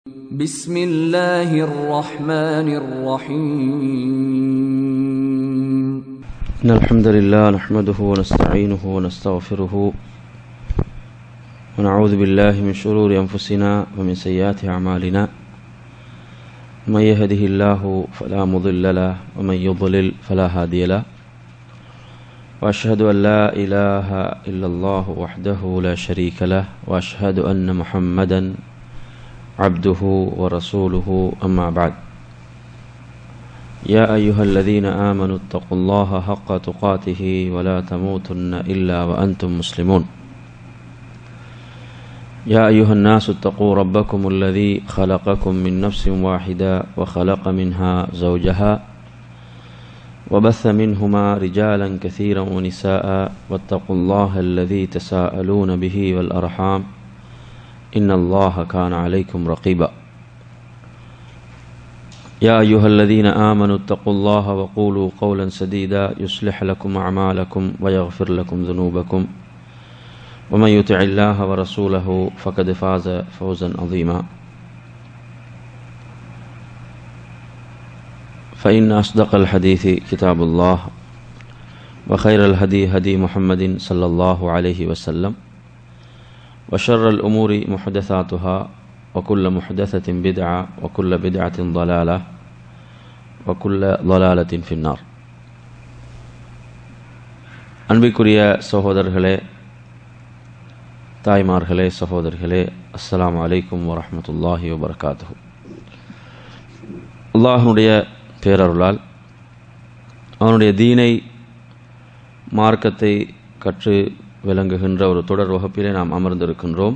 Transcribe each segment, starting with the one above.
بسم الله الرحمن الرحيم إن الحمد لله نحمده ونستعينه ونستغفره ونعوذ بالله من شرور أنفسنا ومن سيئات أعمالنا من يهده الله فلا مضل له ومن يضلل فلا هادي له وأشهد أن لا إله إلا الله وحده لا شريك له وأشهد أن محمدا عبده ورسوله أما بعد يا أيها الذين آمنوا اتقوا الله حق تقاته ولا تموتن إلا وأنتم مسلمون يا أيها الناس اتقوا ربكم الذي خلقكم من نفس واحدة وخلق منها زوجها وبث منهما رجالا كثيرا ونساء واتقوا الله الذي تساءلون به والأرحام إن الله كان عليكم رقيبا يا أيها الذين آمنوا اتقوا الله وقولوا قولا سديدا يصلح لكم أعمالكم ويغفر لكم ذنوبكم ومن يطع الله ورسوله فقد فاز فوزا عظيما فإن أصدق الحديث كتاب الله وخير الهدي هدي محمد صلى الله عليه وسلم وشر الأمور محدثاتها وكل محدثة بدعة وكل بدعة ضلالة وكل ضلالة في النار அன்பிற்குரிய சகோதரர்களே தாய்மார்களே சகோதரர்களே அஸ்ஸலாமு அலைக்கும் வரஹமத்துல்லாஹி வபரகாத்து அல்லாஹனுடைய பேரருளால் அவனுடைய தீனை மார்க்கத்தை கற்று விளங்குகின்ற ஒரு தொடர் வகுப்பிலே நாம் அமர்ந்திருக்கின்றோம்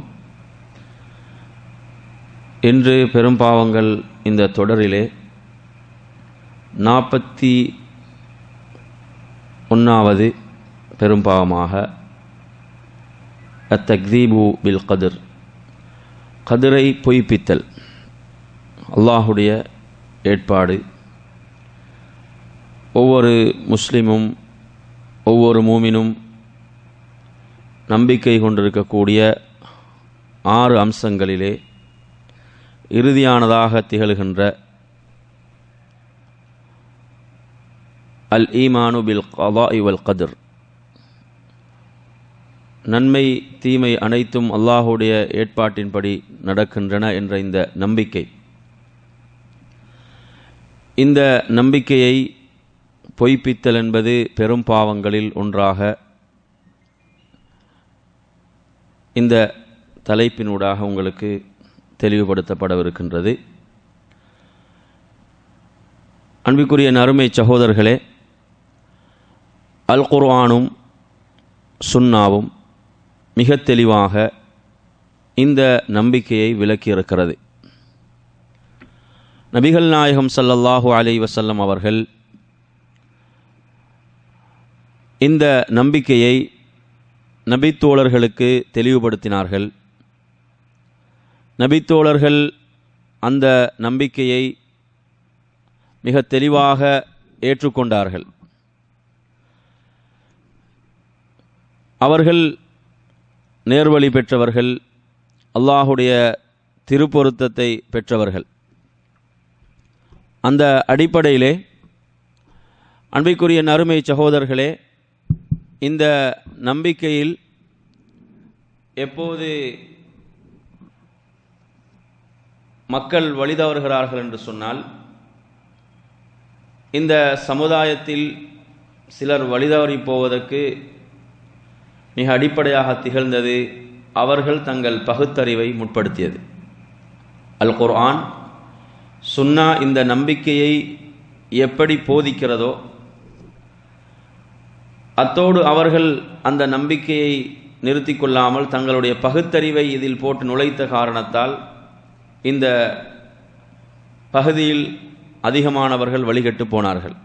இன்று பெரும்பாவங்கள் இந்த தொடரிலே நாற்பத்தி ஒன்றாவது பெரும்பாவமாக அத்தக்தீபு பில் கதிர் கதிரை பொய்ப்பித்தல் அல்லாஹுடைய ஏற்பாடு ஒவ்வொரு முஸ்லிமும் ஒவ்வொரு மூமினும் நம்பிக்கை கொண்டிருக்கக்கூடிய ஆறு அம்சங்களிலே இறுதியானதாக திகழ்கின்ற அல் ஈமானு பில் கலா இவல் கதிர் நன்மை தீமை அனைத்தும் அல்லாஹுடைய ஏற்பாட்டின்படி நடக்கின்றன என்ற இந்த நம்பிக்கை இந்த நம்பிக்கையை பொய்ப்பித்தல் என்பது பெரும் பாவங்களில் ஒன்றாக இந்த தலைப்பினூடாக உங்களுக்கு தெளிவுபடுத்தப்படவிருக்கின்றது அன்பிற்குரிய நறுமை சகோதரர்களே அல் குர்ஆனும் சுன்னாவும் மிக தெளிவாக இந்த நம்பிக்கையை விளக்கியிருக்கிறது நபிகள் நாயகம் சல்லல்லாஹு அலை வசல்லம் அவர்கள் இந்த நம்பிக்கையை நபித்தோழர்களுக்கு தெளிவுபடுத்தினார்கள் நபித்தோழர்கள் அந்த நம்பிக்கையை மிக தெளிவாக ஏற்றுக்கொண்டார்கள் அவர்கள் நேர்வழி பெற்றவர்கள் அல்லாஹுடைய திருப்பொருத்தத்தை பெற்றவர்கள் அந்த அடிப்படையிலே அன்பிற்குரிய நறுமை சகோதரர்களே இந்த நம்பிக்கையில் எப்போது மக்கள் வழிதவறுகிறார்கள் என்று சொன்னால் இந்த சமுதாயத்தில் சிலர் வழிதவறி போவதற்கு மிக அடிப்படையாக திகழ்ந்தது அவர்கள் தங்கள் பகுத்தறிவை முற்படுத்தியது அல் குர்ஆன் சுன்னா இந்த நம்பிக்கையை எப்படி போதிக்கிறதோ அத்தோடு அவர்கள் அந்த நம்பிக்கையை நிறுத்தி கொள்ளாமல் தங்களுடைய பகுத்தறிவை இதில் போட்டு நுழைத்த காரணத்தால் இந்த பகுதியில் அதிகமானவர்கள் வழிகட்டு போனார்கள்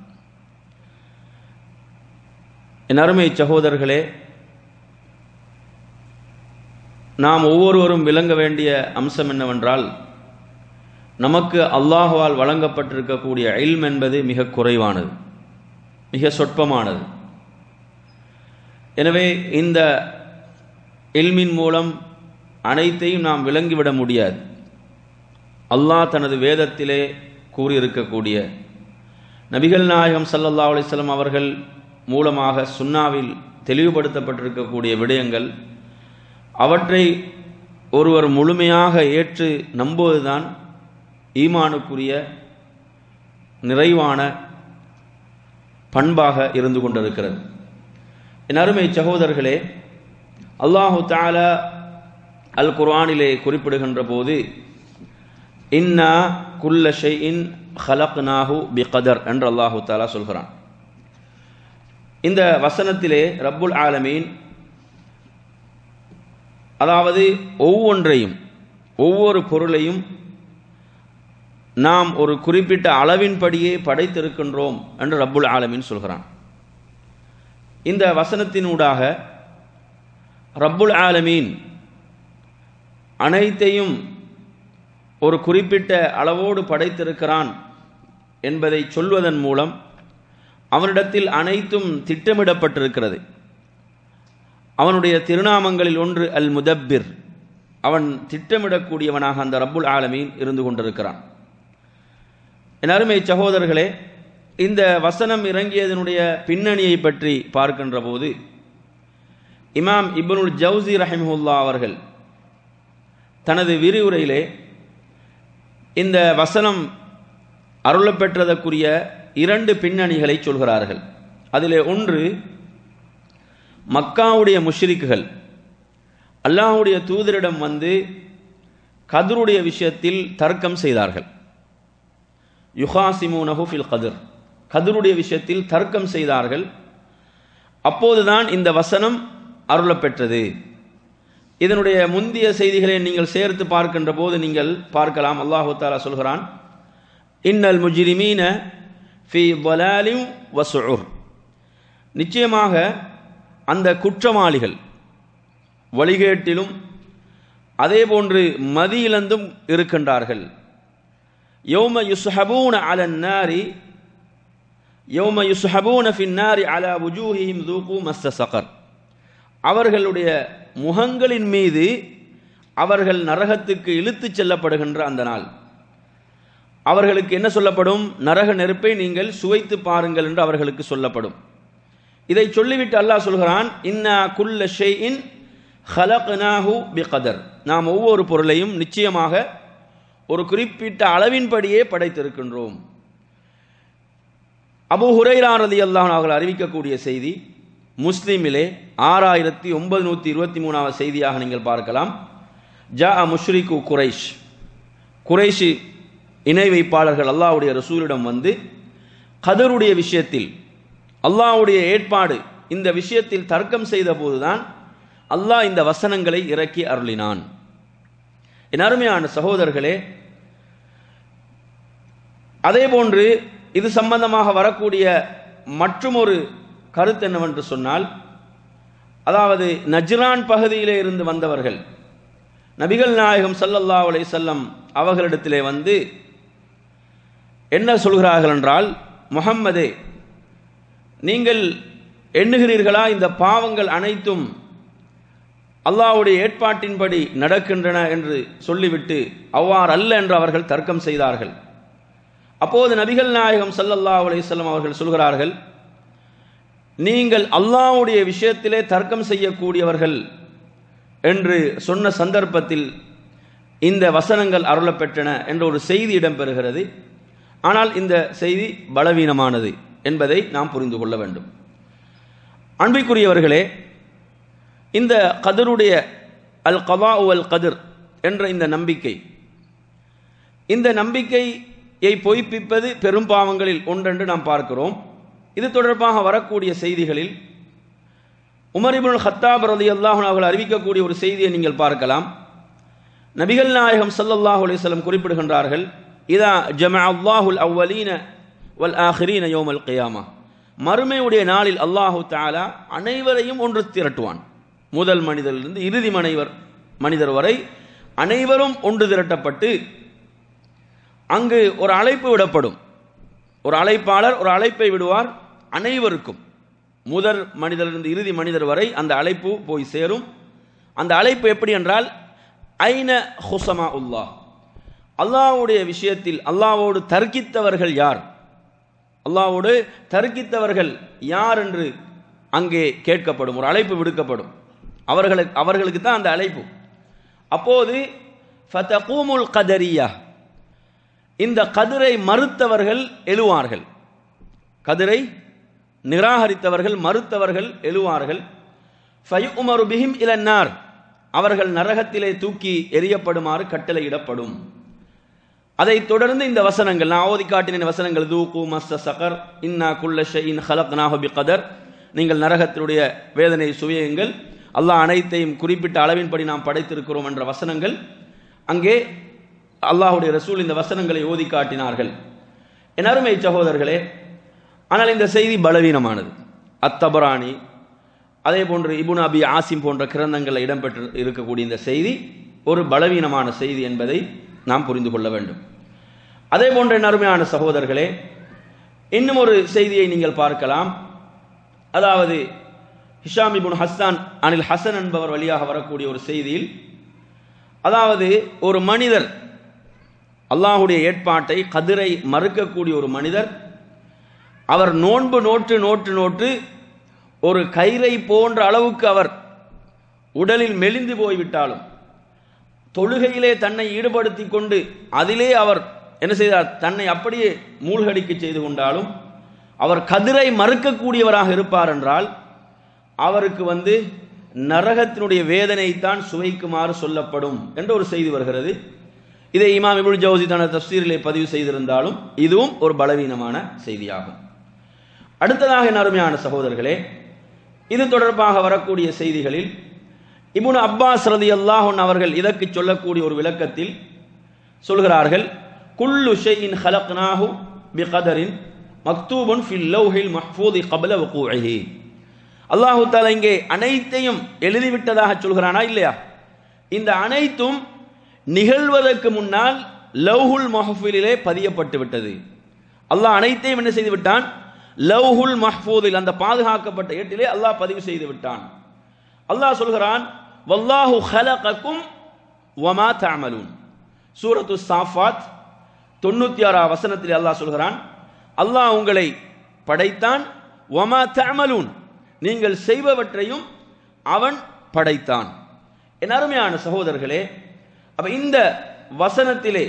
என் அருமை சகோதரர்களே நாம் ஒவ்வொருவரும் விளங்க வேண்டிய அம்சம் என்னவென்றால் நமக்கு அல்லாஹுவால் வழங்கப்பட்டிருக்கக்கூடிய இல்ம் என்பது மிக குறைவானது மிக சொற்பமானது எனவே இந்த இல்மின் மூலம் அனைத்தையும் நாம் விளங்கிவிட முடியாது அல்லாஹ் தனது வேதத்திலே கூறியிருக்கக்கூடிய நபிகள் நாயகம் சல்லல்லா அலிஸ்லாம் அவர்கள் மூலமாக சுன்னாவில் தெளிவுபடுத்தப்பட்டிருக்கக்கூடிய விடயங்கள் அவற்றை ஒருவர் முழுமையாக ஏற்று நம்புவதுதான் ஈமானுக்குரிய நிறைவான பண்பாக இருந்து கொண்டிருக்கிறது என் அருமை சகோதரர்களே அல்லாஹு தாலா அல் குர்ஆனிலே குறிப்பிடுகின்ற போது இன்னா குல்ல ஷைஇன் ஹலக்னாஹு பி கதர் என்று அல்லாஹு தாலா சொல்கிறான் இந்த வசனத்திலே ரப்புல் ஆலமீன் அதாவது ஒவ்வொன்றையும் ஒவ்வொரு பொருளையும் நாம் ஒரு குறிப்பிட்ட அளவின்படியே படைத்திருக்கின்றோம் என்று ரப்புல் ஆலமீன் சொல்கிறான் இந்த வசனத்தினூடாக ரப்புல் ஆலமீன் அனைத்தையும் ஒரு குறிப்பிட்ட அளவோடு படைத்திருக்கிறான் என்பதை சொல்வதன் மூலம் அவனிடத்தில் அனைத்தும் திட்டமிடப்பட்டிருக்கிறது அவனுடைய திருநாமங்களில் ஒன்று அல் முதப்பிர் அவன் திட்டமிடக்கூடியவனாக அந்த ரப்புல் ஆலமீன் இருந்து கொண்டிருக்கிறான் என் அருமை சகோதரர்களே இந்த வசனம் இறங்கியதனுடைய பின்னணியை பற்றி பார்க்கின்ற போது இமாம் இப்னுல் ஜவுசி ரஹிமுல்லா அவர்கள் தனது விரிவுரையிலே இந்த வசனம் அருளப்பெற்றதற்குரிய இரண்டு பின்னணிகளை சொல்கிறார்கள் அதிலே ஒன்று மக்காவுடைய முஷ்ரிக்குகள் அல்லாஹுடைய தூதரிடம் வந்து கதருடைய விஷயத்தில் தர்க்கம் செய்தார்கள் யுஹாசிமூனஹு ஃபில் கதிர் கதருடைய விஷயத்தில் தர்க்கம் செய்தார்கள் அப்போதுதான் இந்த வசனம் அருளப்பெற்றது இதனுடைய முந்திய செய்திகளை நீங்கள் சேர்த்து பார்க்கின்ற போது நீங்கள் பார்க்கலாம் அல்லாஹு தாலா சொல்கிறான் இன்னல் முஜிரிமீன ஃபி வலாலிம் வசுர் நிச்சயமாக அந்த குற்றவாளிகள் வழிகேட்டிலும் அதே போன்று மதியிலந்தும் இருக்கின்றார்கள் யௌம யுஸ்ஹபூன அலன் நாரி யௌம யுஸ்ஹபூன ஃபின் நாரி அலா வுஜூஹிஹிம் தூகு மஸ்த சகர் அவர்களுடைய முகங்களின் மீது அவர்கள் நரகத்துக்கு இழுத்துச் செல்லப்படுகின்ற அந்த நாள் அவர்களுக்கு என்ன சொல்லப்படும் நரக நெருப்பை நீங்கள் சுவைத்து பாருங்கள் என்று அவர்களுக்கு சொல்லப்படும் இதை சொல்லிவிட்டு அல்லாஹ் சொல்கிறான் இன்னா குல்ல ஷெய்இன் ஹலக்னாஹு பிகதர் நாம் ஒவ்வொரு பொருளையும் நிச்சயமாக ஒரு குறிப்பிட்ட அளவின்படியே படைத்திருக்கின்றோம் அபு ஹுரைராரதி அல்லாஹ் அவர்கள் அறிவிக்கக்கூடிய செய்தி முஸ்லீமிலே ஆறாயிரத்தி ஒன்பது நூற்றி இருபத்தி மூணாவது செய்தியாக நீங்கள் பார்க்கலாம் ஜா முஷ்ரிகு குரைஷ் குரைஷி இணை வைப்பாளர்கள் அல்லாஹ்வுடைய ரசூலிடம் வந்து கதருடைய விஷயத்தில் அல்லாஹ்வுடைய ஏற்பாடு இந்த விஷயத்தில் தர்க்கம் செய்த போதுதான் அல்லாஹ் இந்த வசனங்களை இறக்கி அருளினான் என் அருமையான சகோதரர்களே அதே போன்று இது சம்பந்தமாக வரக்கூடிய மற்றுமொரு கருத்து என்னவென்று சொன்னால் அதாவது நஜ்ரான் பகுதியிலே இருந்து வந்தவர்கள் நபிகள் நாயகம் சல்லல்லா அலை செல்லம் அவர்களிடத்திலே வந்து என்ன சொல்கிறார்கள் என்றால் முகம்மதே நீங்கள் எண்ணுகிறீர்களா இந்த பாவங்கள் அனைத்தும் அல்லாஹ்வுடைய ஏற்பாட்டின்படி நடக்கின்றன என்று சொல்லிவிட்டு அவ்வாறு அல்ல என்று அவர்கள் தர்க்கம் செய்தார்கள் அப்போது நபிகள் நாயகம் சல்லல்லாஹு அலைஹிஸ்ஸலாம் அவர்கள் சொல்கிறார்கள் நீங்கள் அல்லாஹ்வுடைய விஷயத்திலே தர்க்கம் செய்யக்கூடியவர்கள் என்று சொன்ன சந்தர்ப்பத்தில் இந்த வசனங்கள் அருளப்பெற்றன என்ற ஒரு செய்தி இடம்பெறுகிறது ஆனால் இந்த செய்தி பலவீனமானது என்பதை நாம் புரிந்து கொள்ள வேண்டும் அன்பிற்குரியவர்களே இந்த கதருடைய அல் கவா அல் கதிர் என்ற இந்த நம்பிக்கை இந்த நம்பிக்கையை பொய்ப்பிப்பது பெரும் பாவங்களில் ஒன்றென்று நாம் பார்க்கிறோம் இது தொடர்பாக வரக்கூடிய செய்திகளில் உமரிபுல் ஹத்தாப் ரதி அல்லாஹன் அவர்கள் அறிவிக்கக்கூடிய ஒரு செய்தியை நீங்கள் பார்க்கலாம் நபிகள் நாயகம் சல்லல்லாஹு அலையம் குறிப்பிடுகின்றார்கள் இதா ஜம அல்லாஹுல் அவ்வலீன வல் ஆஹிரீன யோமல் கியாமா மறுமையுடைய நாளில் அல்லாஹு தாலா அனைவரையும் ஒன்று திரட்டுவான் முதல் மனிதரிலிருந்து இறுதி மனிதர் மனிதர் வரை அனைவரும் ஒன்று திரட்டப்பட்டு அங்கு ஒரு அழைப்பு விடப்படும் ஒரு அழைப்பாளர் ஒரு அழைப்பை விடுவார் அனைவருக்கும் முதல் மனிதரிலிருந்து இறுதி மனிதர் வரை அந்த அழைப்பு போய் சேரும் அந்த அழைப்பு எப்படி என்றால் ஐன ஹுசமா உல்லா அல்லாஹ்வுடைய விஷயத்தில் அல்லாஹ்வோடு தர்க்கித்தவர்கள் யார் அல்லாஹ்வோடு தர்க்கித்தவர்கள் யார் என்று அங்கே கேட்கப்படும் ஒரு அழைப்பு விடுக்கப்படும் அவர்களுக்கு அவர்களுக்கு தான் அந்த அழைப்பு அப்போது ஃபதகூமுல் கதரியா இந்த கதிரை மறுத்தவர்கள் எழுவார்கள் கதிரை நிராகரித்தவர்கள் மறுத்தவர்கள் எழுவார்கள் ஃபயுமரு பிஹிம் இலன்னார் அவர்கள் நரகத்திலே தூக்கி எரியப்படுமாறு கட்டளையிடப்படும் அதைத் தொடர்ந்து இந்த வசனங்கள் நான் ஓதி காட்டின வசனங்கள் தூக்கு மஸ்ஸ சகர் இன்னா குல்ல ஷைஇன் ஹலக்னாஹு பிகதர் நீங்கள் நரகத்தினுடைய வேதனை சுவையுங்கள் அல்லாஹ் அனைத்தையும் குறிப்பிட்ட அளவின்படி நாம் படைத்திருக்கிறோம் என்ற வசனங்கள் அங்கே அல்லாஹுடைய ரசூல் இந்த வசனங்களை ஓதி காட்டினார்கள் என் அருமை சகோதரர்களே ஆனால் இந்த செய்தி பலவீனமானது அத்தபராணி அதே போன்று இபுன் அபி ஆசிம் போன்ற கிரந்தங்களில் இடம்பெற்று இருக்கக்கூடிய இந்த செய்தி ஒரு பலவீனமான செய்தி என்பதை நாம் புரிந்து கொள்ள வேண்டும் அதே போன்ற என் அருமையான சகோதரர்களே இன்னும் ஒரு செய்தியை நீங்கள் பார்க்கலாம் அதாவது ஹிஷாம் இபுன் ஹஸ்ஸான் அனில் ஹசன் என்பவர் வழியாக வரக்கூடிய ஒரு செய்தியில் அதாவது ஒரு மனிதர் அல்லாஹுடைய ஏற்பாட்டை கதிரை மறுக்கக்கூடிய ஒரு மனிதர் அவர் நோன்பு நோட்டு நோட்டு நோட்டு ஒரு கயிறை போன்ற அளவுக்கு அவர் உடலில் மெலிந்து போய்விட்டாலும் தொழுகையிலே தன்னை ஈடுபடுத்தி கொண்டு அதிலே அவர் என்ன செய்தார் தன்னை அப்படியே மூழ்கடிக்க செய்து கொண்டாலும் அவர் கதிரை மறுக்கக்கூடியவராக இருப்பார் என்றால் அவருக்கு வந்து நரகத்தினுடைய வேதனைத்தான் சுவைக்குமாறு சொல்லப்படும் என்ற ஒரு செய்தி வருகிறது இதை இமாம் இபுல் ஜவுசி தனது தப்சீரிலே பதிவு செய்திருந்தாலும் இதுவும் ஒரு பலவீனமான செய்தியாகும் அடுத்ததாக என் அருமையான சகோதரர்களே இது தொடர்பாக வரக்கூடிய செய்திகளில் இபுன் அப்பாஸ் ரதி அல்லாஹன் அவர்கள் இதற்கு சொல்லக்கூடிய ஒரு விளக்கத்தில் சொல்கிறார்கள் குல்லு ஷைஇன் ஹலக்னாஹு பிகதரின் மக்தூபுன் ஃபில் லௌஹில் மஹ்ஃபூதி கபல வகூஇஹி அல்லாஹு தாலா இங்கே அனைத்தையும் எழுதிவிட்டதாக சொல்கிறானா இல்லையா இந்த அனைத்தும் நிகழ்வதற்கு முன்னால் லவ்ஹுல் மஹ்ஃபிலே பதியப்பட்டு விட்டது அல்லாஹ் அனைத்தையும் என்ன செய்து விட்டான் லவ்ஹுல் மஹ்ஃபூதில் அந்த பாதுகாக்கப்பட்ட ஏட்டிலே அல்லாஹ் பதிவு செய்து விட்டான் அல்லாஹ் சொல்கிறான் வல்லாஹு ஹலகக்கும் வமா தஅமலூன் சூரத்து சாஃபாத் தொண்ணூத்தி ஆறாம் வசனத்தில் அல்லாஹ் சொல்கிறான் அல்லாஹ் உங்களை படைத்தான் வமா தஅமலூன் நீங்கள் செய்பவற்றையும் அவன் படைத்தான் என் அருமையான சகோதரர்களே அப்ப இந்த வசனத்திலே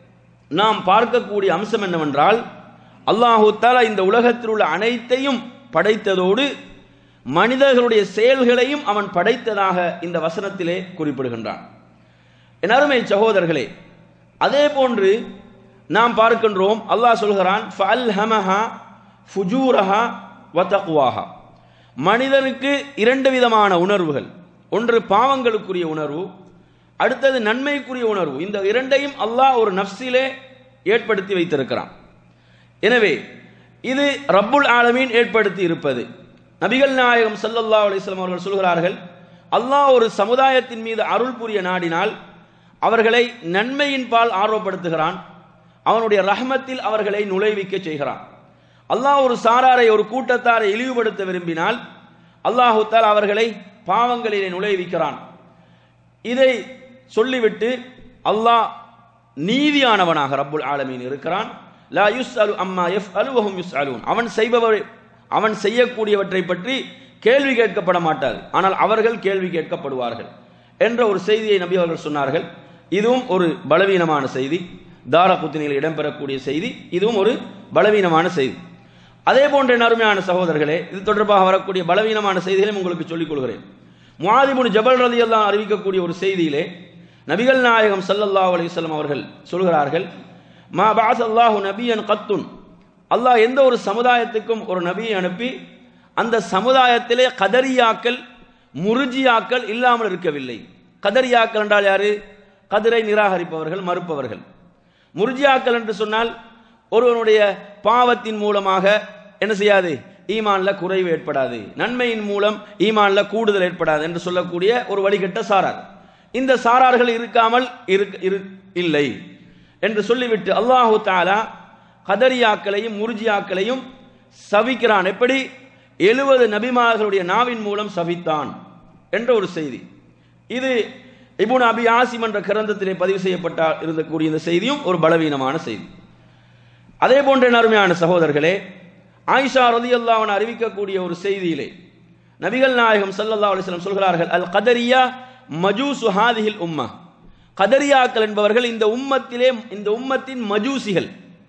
நாம் பார்க்கக்கூடிய அம்சம் என்னவென்றால் அல்லாஹு தாலா இந்த உலகத்தில் உள்ள அனைத்தையும் படைத்ததோடு மனிதர்களுடைய செயல்களையும் அவன் படைத்ததாக இந்த வசனத்திலே குறிப்பிடுகின்றான் என் அருமை சகோதரர்களே அதே போன்று நாம் பார்க்கின்றோம் அல்லாஹ் சொல்கிறான் ஃபல்ஹமஹா ஃபுஜூரஹா வதக்வாஹா மனிதனுக்கு இரண்டு விதமான உணர்வுகள் ஒன்று பாவங்களுக்குரிய உணர்வு அடுத்தது நன்மைக்குரிய உணர்வு இந்த இரண்டையும் அல்லாஹ் ஒரு நஃப்ஸிலே ஏற்படுத்தி வைத்திருக்கிறான் எனவே இது ரப்புல் ஆலமீன் ஏற்படுத்தி இருப்பது நபிகள் நாயகம் ஸல்லல்லாஹு அலைஹி வஸல்லம் அவர்கள் சொல்கிறார்கள் அல்லாஹ் ஒரு சமுதாயத்தின் மீது அருள் புரிய நாடினால் அவர்களை நன்மையின் பால் ஆர்வப்படுத்துகிறான் அவனுடைய ரஹமத்தில் அவர்களை நுழைவிக்க செய்கிறான் அல்லாஹ் ஒரு சாராரை ஒரு கூட்டத்தாரை இழிவுபடுத்த விரும்பினால் அல்லாஹு தால் அவர்களை பாவங்களிலே நுழைவிக்கிறான் இதை சொல்லிவிட்டு அல்லாஹ் நீதியானவனாக ரப்புல் ஆலமீன் இருக்கிறான் லா யுஸ் அலு அம்மா எஃப் அலுவஹும் யுஸ் அலுவன் அவன் செய்பவர் அவன் செய்யக்கூடியவற்றை பற்றி கேள்வி கேட்கப்பட மாட்டாது ஆனால் அவர்கள் கேள்வி கேட்கப்படுவார்கள் என்ற ஒரு செய்தியை நபி அவர்கள் சொன்னார்கள் இதுவும் ஒரு பலவீனமான செய்தி தார குத்தினியில் இடம்பெறக்கூடிய செய்தி இதுவும் ஒரு பலவீனமான செய்தி அதே போன்ற அருமையான சகோதரர்களே இது தொடர்பாக வரக்கூடிய பலவீனமான செய்திகளையும் உங்களுக்கு சொல்லிக் கொள்கிறேன் முவாதிபுன் ஜபல் ரதி எல்லாம் அறிவிக்கக்கூடிய ஒரு செய்தியிலே நபிகள் நாயகம் சல்லல்லாஹு அலைஹி வஸல்லம் அவர்கள் சொல்கிறார்கள் மா பாஸ் அல்லாஹு நபியன் கத்துன் அல்லாஹ் எந்த ஒரு சமுதாயத்துக்கும் ஒரு நபியை அனுப்பி அந்த சமுதாயத்திலே கதரியாக்கள் முருஜியாக்கள் இல்லாமல் இருக்கவில்லை கதரியாக்கள் என்றால் யாரு கதிரை நிராகரிப்பவர்கள் மறுப்பவர்கள் முர்ஜியாக்கள் என்று சொன்னால் ஒருவனுடைய பாவத்தின் மூலமாக என்ன செய்யாது ஈமான்ல குறைவு ஏற்படாது நன்மையின் மூலம் ஈமான்ல கூடுதல் ஏற்படாது என்று சொல்லக்கூடிய ஒரு வழிகட்ட சாரார் இந்த சாரார்கள் இருக்காமல் இரு இல்லை என்று சொல்லிவிட்டு அல்லாஹு தாலா கதரியாக்களையும் முர்ஜியாக்களையும் சபிக்கிறான் எப்படி எழுபது நபிமார்களுடைய நாவின் மூலம் சபித்தான் என்ற ஒரு செய்தி இது இபுன் அபி ஆசிம் என்ற கிரந்தத்திலே பதிவு செய்யப்பட்ட இருந்தக்கூடிய இந்த செய்தியும் ஒரு பலவீனமான செய்தி அதே போன்ற அருமையான சகோதரர்களே ஆயிஷா ரலியல்லாஹு அறிவிக்கக்கூடிய ஒரு செய்தியிலே நபிகள் நாயகம் ஸல்லல்லாஹு அலைஹி வஸல்லம் சொல்கிறார்கள் அல் கதரியா மஜூசு ஹாதிஹில் உம்மா கதரியாக்கள் என்பவர்கள் இந்த உம்மத்திலே இந்த உம்மத்தின் மஜூசிகள்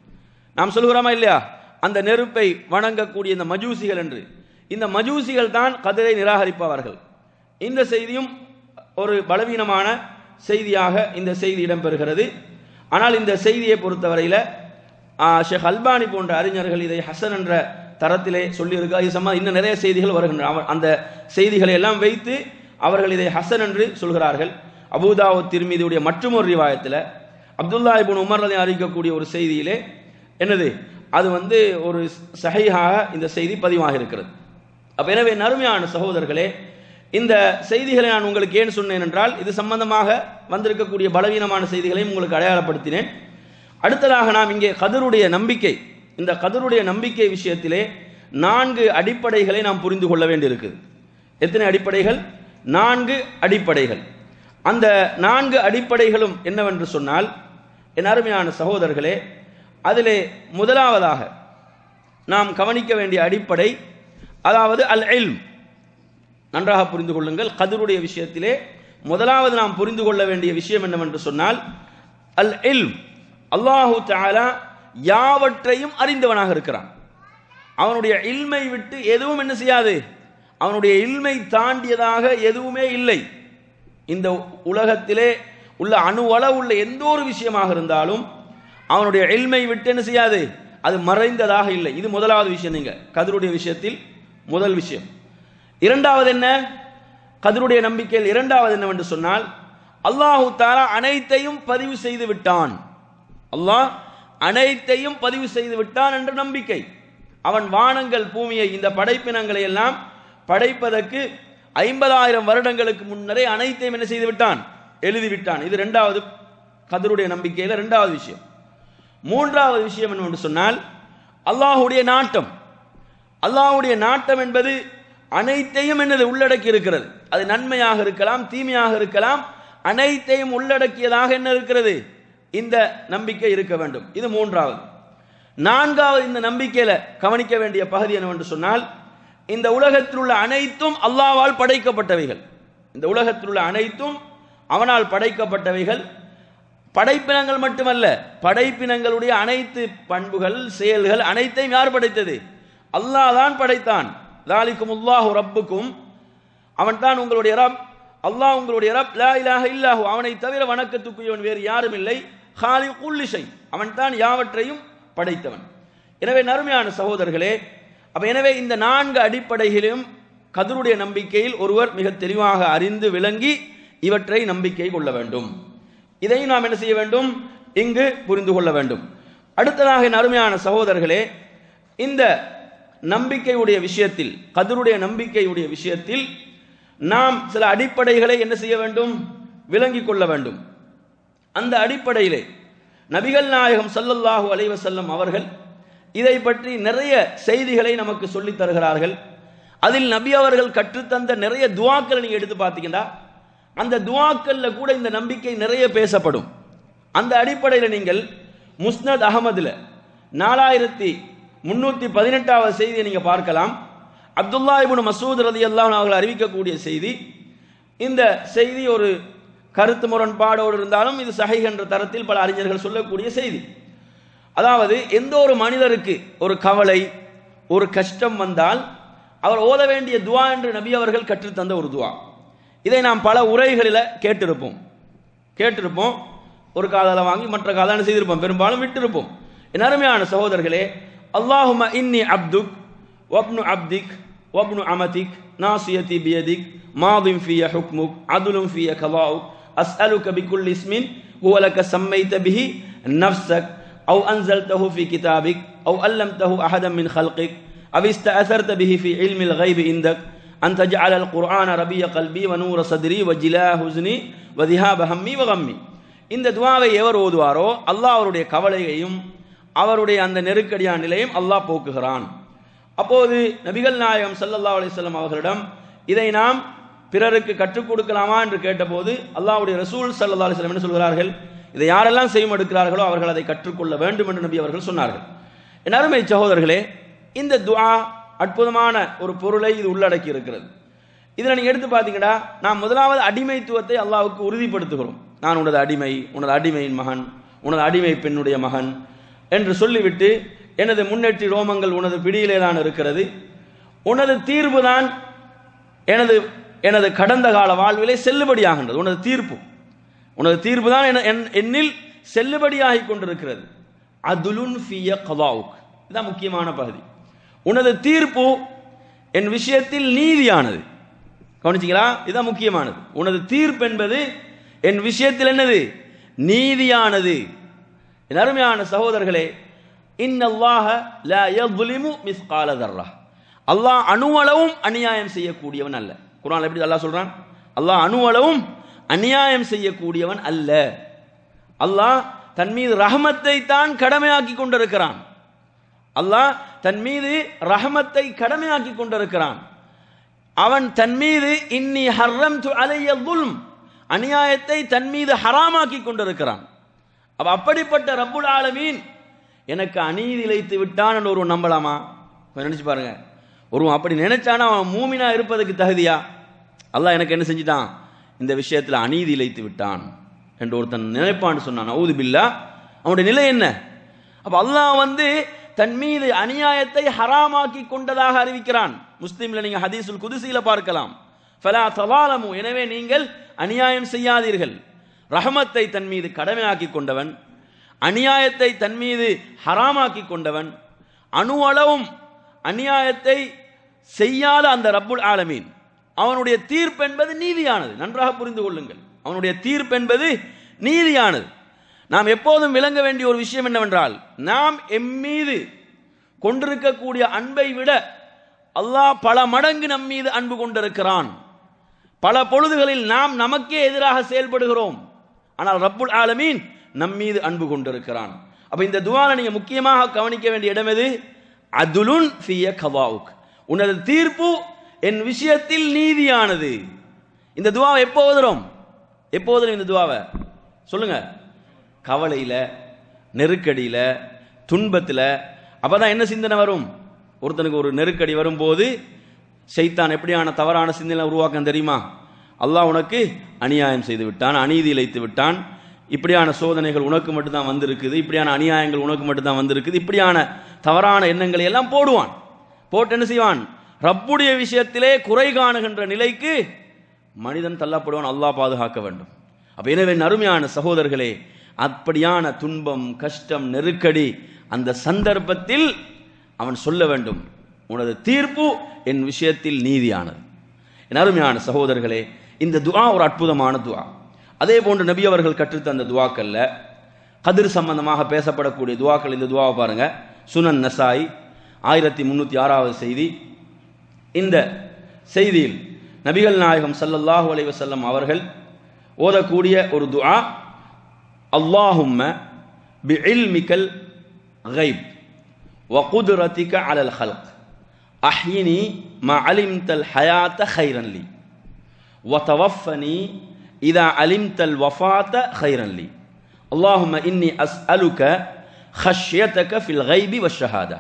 நாம் சொல்கிறோமா இல்லையா அந்த நெருப்பை வணங்கக்கூடிய இந்த மஜூசிகள் என்று இந்த மஜூசிகள் தான் கதிரை நிராகரிப்பவர்கள் இந்த செய்தியும் ஒரு பலவீனமான செய்தியாக இந்த செய்தி இடம்பெறுகிறது ஆனால் இந்த செய்தியை பொறுத்தவரையில் ஷேக் அல்பானி போன்ற அறிஞர்கள் இதை ஹசன் என்ற தரத்திலே சொல்லியிருக்கா இது சம்பந்தம் இன்னும் நிறைய செய்திகள் வருகின்றன அவர் அந்த செய்திகளை எல்லாம் வைத்து அவர்கள் இதை ஹசன் என்று சொல்கிறார்கள் அபூதாவு திருமீதியுடைய மற்றொரு ரிவாயத்தில் அப்துல்லா இபுன் உமர் ரதி அறிவிக்கக்கூடிய ஒரு செய்தியிலே என்னது அது வந்து ஒரு சஹையாக இந்த செய்தி பதிவாக இருக்கிறது அப்ப எனவே நறுமையான சகோதரர்களே இந்த செய்திகளை நான் உங்களுக்கு ஏன் சொன்னேன் என்றால் இது சம்பந்தமாக வந்திருக்கக்கூடிய பலவீனமான செய்திகளையும் உங்களுக்கு அடையாளப்படுத்தினேன் அடுத்ததாக நாம் இங்கே கதருடைய நம்பிக்கை இந்த கதருடைய நம்பிக்கை விஷயத்திலே நான்கு அடிப்படைகளை நாம் புரிந்து கொள்ள வேண்டியிருக்குது எத்தனை அடிப்படைகள் நான்கு அடிப்படைகள் அந்த நான்கு அடிப்படைகளும் என்னவென்று சொன்னால் என் அருமையான சகோதரர்களே அதிலே முதலாவதாக நாம் கவனிக்க வேண்டிய அடிப்படை அதாவது அல் இல்ம் நன்றாக புரிந்து கொள்ளுங்கள் கதிருடைய விஷயத்திலே முதலாவது நாம் புரிந்து கொள்ள வேண்டிய விஷயம் என்னவென்று சொன்னால் அல் இல்ம் அல்லாஹு தாலா யாவற்றையும் அறிந்தவனாக இருக்கிறான் அவனுடைய இல்மை விட்டு எதுவும் என்ன செய்யாது அவனுடைய இல்மை தாண்டியதாக எதுவுமே இல்லை இந்த உலகத்திலே உள்ள அணுவள உள்ள எந்த ஒரு விஷயமாக இருந்தாலும் அவனுடைய இல்மை விட்டு என்ன செய்யாது அது மறைந்ததாக இல்லை இது முதலாவது விஷயம் நீங்க கதிருடைய விஷயத்தில் முதல் விஷயம் இரண்டாவது என்ன கதிருடைய நம்பிக்கையில் இரண்டாவது என்னவென்று சொன்னால் அல்லாஹு தாலா அனைத்தையும் பதிவு செய்து விட்டான் அல்லாஹ் அனைத்தையும் பதிவு செய்து விட்டான் என்ற நம்பிக்கை அவன் வானங்கள் பூமியை இந்த படைப்பினங்களை எல்லாம் படைப்பதற்கு ஐம்பதாயிரம் வருடங்களுக்கு முன்னரே அனைத்தையும் என்ன செய்து விட்டான் எழுதிவிட்டான் இது இரண்டாவது கதருடைய நம்பிக்கையில் இரண்டாவது விஷயம் மூன்றாவது விஷயம் என்னவென்று சொன்னால் அல்லாஹுடைய நாட்டம் அல்லாஹுடைய நாட்டம் என்பது அனைத்தையும் என்னது உள்ளடக்கி இருக்கிறது அது நன்மையாக இருக்கலாம் தீமையாக இருக்கலாம் அனைத்தையும் உள்ளடக்கியதாக என்ன இருக்கிறது இந்த நம்பிக்கை இருக்க வேண்டும் இது மூன்றாவது நான்காவது இந்த நம்பிக்கையில கவனிக்க வேண்டிய பகுதி என்னவென்று சொன்னால் இந்த உலகத்தில் உள்ள அனைத்தும் அல்லாவால் படைக்கப்பட்டவைகள் இந்த உலகத்தில் உள்ள அனைத்தும் அவனால் படைக்கப்பட்டவைகள் படைப்பினங்கள் மட்டுமல்ல படைப்பினங்களுடைய அனைத்து பண்புகள் செயல்கள் அனைத்தையும் யார் படைத்தது அல்லாஹ் தான் படைத்தான் தாலிக்கும் உல்லாஹு ரப்புக்கும் அவன் தான் உங்களுடைய ரப் அல்லாஹ் உங்களுடைய ரப் லா இலாஹ இல்லாஹு அவனை தவிர வணக்கத்துக்குரியவன் வேறு யாரும் இல்லை ஹாலி குல்லிஷை அவன் தான் யாவற்றையும் படைத்தவன் எனவே நறுமையான சகோதரர்களே அப்ப எனவே இந்த நான்கு அடிப்படைகளிலும் கதருடைய நம்பிக்கையில் ஒருவர் மிக தெளிவாக அறிந்து விளங்கி இவற்றை நம்பிக்கை கொள்ள வேண்டும் இதையும் நாம் என்ன செய்ய வேண்டும் இங்கு புரிந்து கொள்ள வேண்டும் அடுத்ததாக என் அருமையான சகோதரர்களே இந்த நம்பிக்கையுடைய விஷயத்தில் கதருடைய நம்பிக்கையுடைய விஷயத்தில் நாம் சில அடிப்படைகளை என்ன செய்ய வேண்டும் விளங்கிக் கொள்ள வேண்டும் அந்த அடிப்படையிலே நபிகள் நாயகம் சல்லல்லாஹு அலைவசல்லம் அவர்கள் இதை பற்றி நிறைய செய்திகளை நமக்கு சொல்லித் தருகிறார்கள் அதில் நபி அவர்கள் கற்றுத்தந்த நிறைய துவாக்களை நீங்க எடுத்து பார்த்தீங்கன்னா அந்த துவாக்கல்ல கூட இந்த நம்பிக்கை நிறைய பேசப்படும் அந்த அடிப்படையில் நீங்கள் முஸ்னத் அகமதுல நாலாயிரத்தி முன்னூத்தி பதினெட்டாவது செய்தியை நீங்க பார்க்கலாம் அப்துல்லா இபுன் மசூத் ரதி அல்லாஹ் அவர்கள் அறிவிக்கக்கூடிய செய்தி இந்த செய்தி ஒரு கருத்து முரண்பாடோடு இருந்தாலும் இது சஹை என்ற தரத்தில் பல அறிஞர்கள் சொல்லக்கூடிய செய்தி அதாவது எந்த ஒரு மனிதருக்கு ஒரு கவலை ஒரு கஷ்டம் வந்தால் அவர் ஓத வேண்டிய துவா என்று நபி அவர்கள் கற்றுத்தந்த ஒரு துவா இதை நாம் பல உரைகளில் கேட்டிருப்போம் கேட்டிருப்போம் ஒரு காதால வாங்கி மற்ற காதால செய்திருப்போம் பெரும்பாலும் விட்டிருப்போம் என் அருமையான சகோதரர்களே அல்லாஹும இன்னி அப்துக் வப்னு அப்திக் வப்னு அமதிக் நாசியதி பியதிக் மாதிம் ஃபிய ஹுக்முக் அதுலும் ஃபிய கலாவுக் أسألك بكل اسم هو لك سميت به نفسك أو أنزلته في كتابك أو علمته أحدا من خلقك أو استأثرت به في علم الغيب عندك أن تجعل القرآن ربيع قلبي ونور صدري وجلاء حزني وذهاب همي وغمي இந்த துவாவை எவர் ஓதுவாரோ அல்லாஹ் அவருடைய கவலையையும் அவருடைய அந்த நெருக்கடியான நிலையும் அல்லாஹ் போக்குகிறான் அப்போது நபிகள் நாயகம் சல்லல்லா அலிஸ்லாம் அவர்களிடம் இதை நாம் பிறருக்கு கற்றுக் கொடுக்கலாமா என்று கேட்டபோது அல்லாஹ்வுடைய ரசூல் ஸல்லல்லாஹு அலைஹி வஸல்லம் என்ன சொல்கிறார்கள் இதை யாரெல்லாம் செய்யும் எடுக்கிறார்களோ அவர்கள் அதை கற்றுக்கொள்ள வேண்டும் என்று நபி அவர்கள் சொன்னார்கள் என் அருமை சகோதரர்களே இந்த துஆ அற்புதமான ஒரு பொருளை இது உள்ளடக்கி இருக்கிறது இதில் நீங்கள் எடுத்து பார்த்தீங்கன்னா நான் முதலாவது அடிமைத்துவத்தை அல்லாஹ்வுக்கு உறுதிப்படுத்துகிறோம் நான் உனது அடிமை உனது அடிமையின் மகன் உனது அடிமை பெண்ணுடைய மகன் என்று சொல்லிவிட்டு எனது முன்னேற்றி ரோமங்கள் உனது பிடியிலே தான் இருக்கிறது உனது தீர்வு தான் எனது எனது கடந்த கால வாழ்விலே செல்லுபடியாகின்றது உனது தீர்ப்பு உனது தீர்ப்பு தான் என- என்- என்னில் செல்லுபடியாகி கொண்டிருக்கிறது அதுலுன் ஃபிய கதாவுக் இதுதான் முக்கியமான பகுதி உனது தீர்ப்பு என் விஷயத்தில் நீதியானது கவனிச்சிங்களா இதுதான் முக்கியமானது உனது தீர்ப்பு என்பது என் விஷயத்தில் என்னது நீதியானது என் அருமையான சகோதரர்களே இன்னல்லாஹ லா யظ்லிமு மிஸ்கால தர்ரா அல்லாஹ் அணுவளவும் அநியாயம் செய்யக்கூடியவன் அல்ல குர்ஆன்ல எப்படி அல்லாஹ் சொல்றான் அல்லாஹ் அணுவளவும் அநியாயம் செய்யக்கூடியவன் அல்ல அல்லாஹ் தன் மீது ரஹமத்தை தான் கடமையாக்கி கொண்டிருக்கிறான் அல்லாஹ் தன் மீது ரஹமத்தை கடமையாக்கி கொண்டிருக்கிறான் அவன் தன் மீது இன்னி ஹர்ரம் து அலைய துல்ம் அநியாயத்தை தன் மீது ஹராமாக்கி கொண்டிருக்கிறான் அப்ப அப்படிப்பட்ட ரப்புல் ஆலமீன் எனக்கு அநீதி இழைத்து விட்டான் என்று ஒருவன் நம்பலாமா கொஞ்சம் நினைச்சு பாருங்க ஒருவன் அப்படி நினைச்சானா அவன் மூமினா இருப்பதற்கு தகுதியா அல்லாஹ் எனக்கு என்ன செஞ்சிட்டான் இந்த விஷயத்தில் அநீதி இழைத்து விட்டான் என்று ஒருத்தன் நினைப்பான்னு சொன்னான் ஊது பில்லா அவனுடைய நிலை என்ன அப்ப அல்லாஹ் வந்து தன் மீது அநியாயத்தை ஹராமாக்கி கொண்டதாக அறிவிக்கிறான் முஸ்லீம்ல நீங்க ஹதீஸுல் குதிசியில பார்க்கலாம் ஃபலா தவாலமு எனவே நீங்கள் அநியாயம் செய்யாதீர்கள் ரஹமத்தை தன் மீது கடமையாக்கி கொண்டவன் அநியாயத்தை தன் மீது ஹராமாக்கி கொண்டவன் அணு அளவும் அநியாயத்தை செய்யாத அந்த ரப்புல் ஆலமீன் அவனுடைய தீர்ப்பு என்பது நீதியானது நன்றாக புரிந்து கொள்ளுங்கள் அவனுடைய தீர்ப்பு என்பது நீதியானது நாம் எப்போதும் விளங்க வேண்டிய ஒரு விஷயம் என்னவென்றால் நாம் எம்மீது கொண்டிருக்கக்கூடிய அன்பை விட அல்லாஹ் பல மடங்கு நம் மீது அன்பு கொண்டிருக்கிறான் பல பொழுதுகளில் நாம் நமக்கே எதிராக செயல்படுகிறோம் ஆனால் ரப்புல் ஆலமீன் நம் மீது அன்பு கொண்டிருக்கிறான் அப்ப இந்த துவால நீங்க முக்கியமாக கவனிக்க வேண்டிய இடம் எது அதுலுன் ஃபிய கவாவுக் உனது தீர்ப்பு என் விஷயத்தில் நீதியானது இந்த துவாவை எப்போ ஓதுறோம் எப்போ ஓதுறோம் இந்த துவாவை சொல்லுங்க கவலையில நெருக்கடியில துன்பத்துல அப்பதான் என்ன சிந்தனை வரும் ஒருத்தனுக்கு ஒரு நெருக்கடி வரும்போது சைத்தான் எப்படியான தவறான சிந்தனை உருவாக்கம் தெரியுமா அல்லாஹ் உனக்கு அநியாயம் செய்து விட்டான் அநீதி இழைத்து விட்டான் இப்படியான சோதனைகள் உனக்கு மட்டும்தான் வந்திருக்குது இப்படியான அநியாயங்கள் உனக்கு மட்டும்தான் வந்திருக்குது இப்படியான தவறான எண்ணங்களை எல்லாம் போடுவான் போட்டு என்ன செய்வான் ரப்புடைய விஷயத்திலே குறை காணுகின்ற நிலைக்கு மனிதன் தள்ளப்படுவான் அல்லாஹ் பாதுகாக்க வேண்டும் அப்ப எனவே அருமையான சகோதரர்களே அப்படியான துன்பம் கஷ்டம் நெருக்கடி அந்த சந்தர்ப்பத்தில் அவன் சொல்ல வேண்டும் உனது தீர்ப்பு என் விஷயத்தில் நீதியானது என் அருமையான சகோதரர்களே இந்த துஆ ஒரு அற்புதமான துஆ அதே போன்று நபி அவர்கள் கற்றுத்தந்த துவாக்கல்ல கதிர் சம்பந்தமாக பேசப்படக்கூடிய துவாக்கள் இந்த துவாவை பாருங்க சுனன் நசாய் ஆயிரத்தி முன்னூத்தி ஆறாவது செய்தி இந்த செய்தியில் நபிகள் நாயகம் ஸல்லல்லாஹு அலைஹி வஸல்லம் அவர்கள் ஓதக்கூடிய ஒரு துஆ அல்லாஹும்ம பிஇல்மிக்கல் غيب وقدرتك على الخلق أحيني ما علمت الحياة خيرا لي وتوفني إذا علمت الوفاة خيرا لي اللهم إني أسألك خشيتك في الغيب والشهادة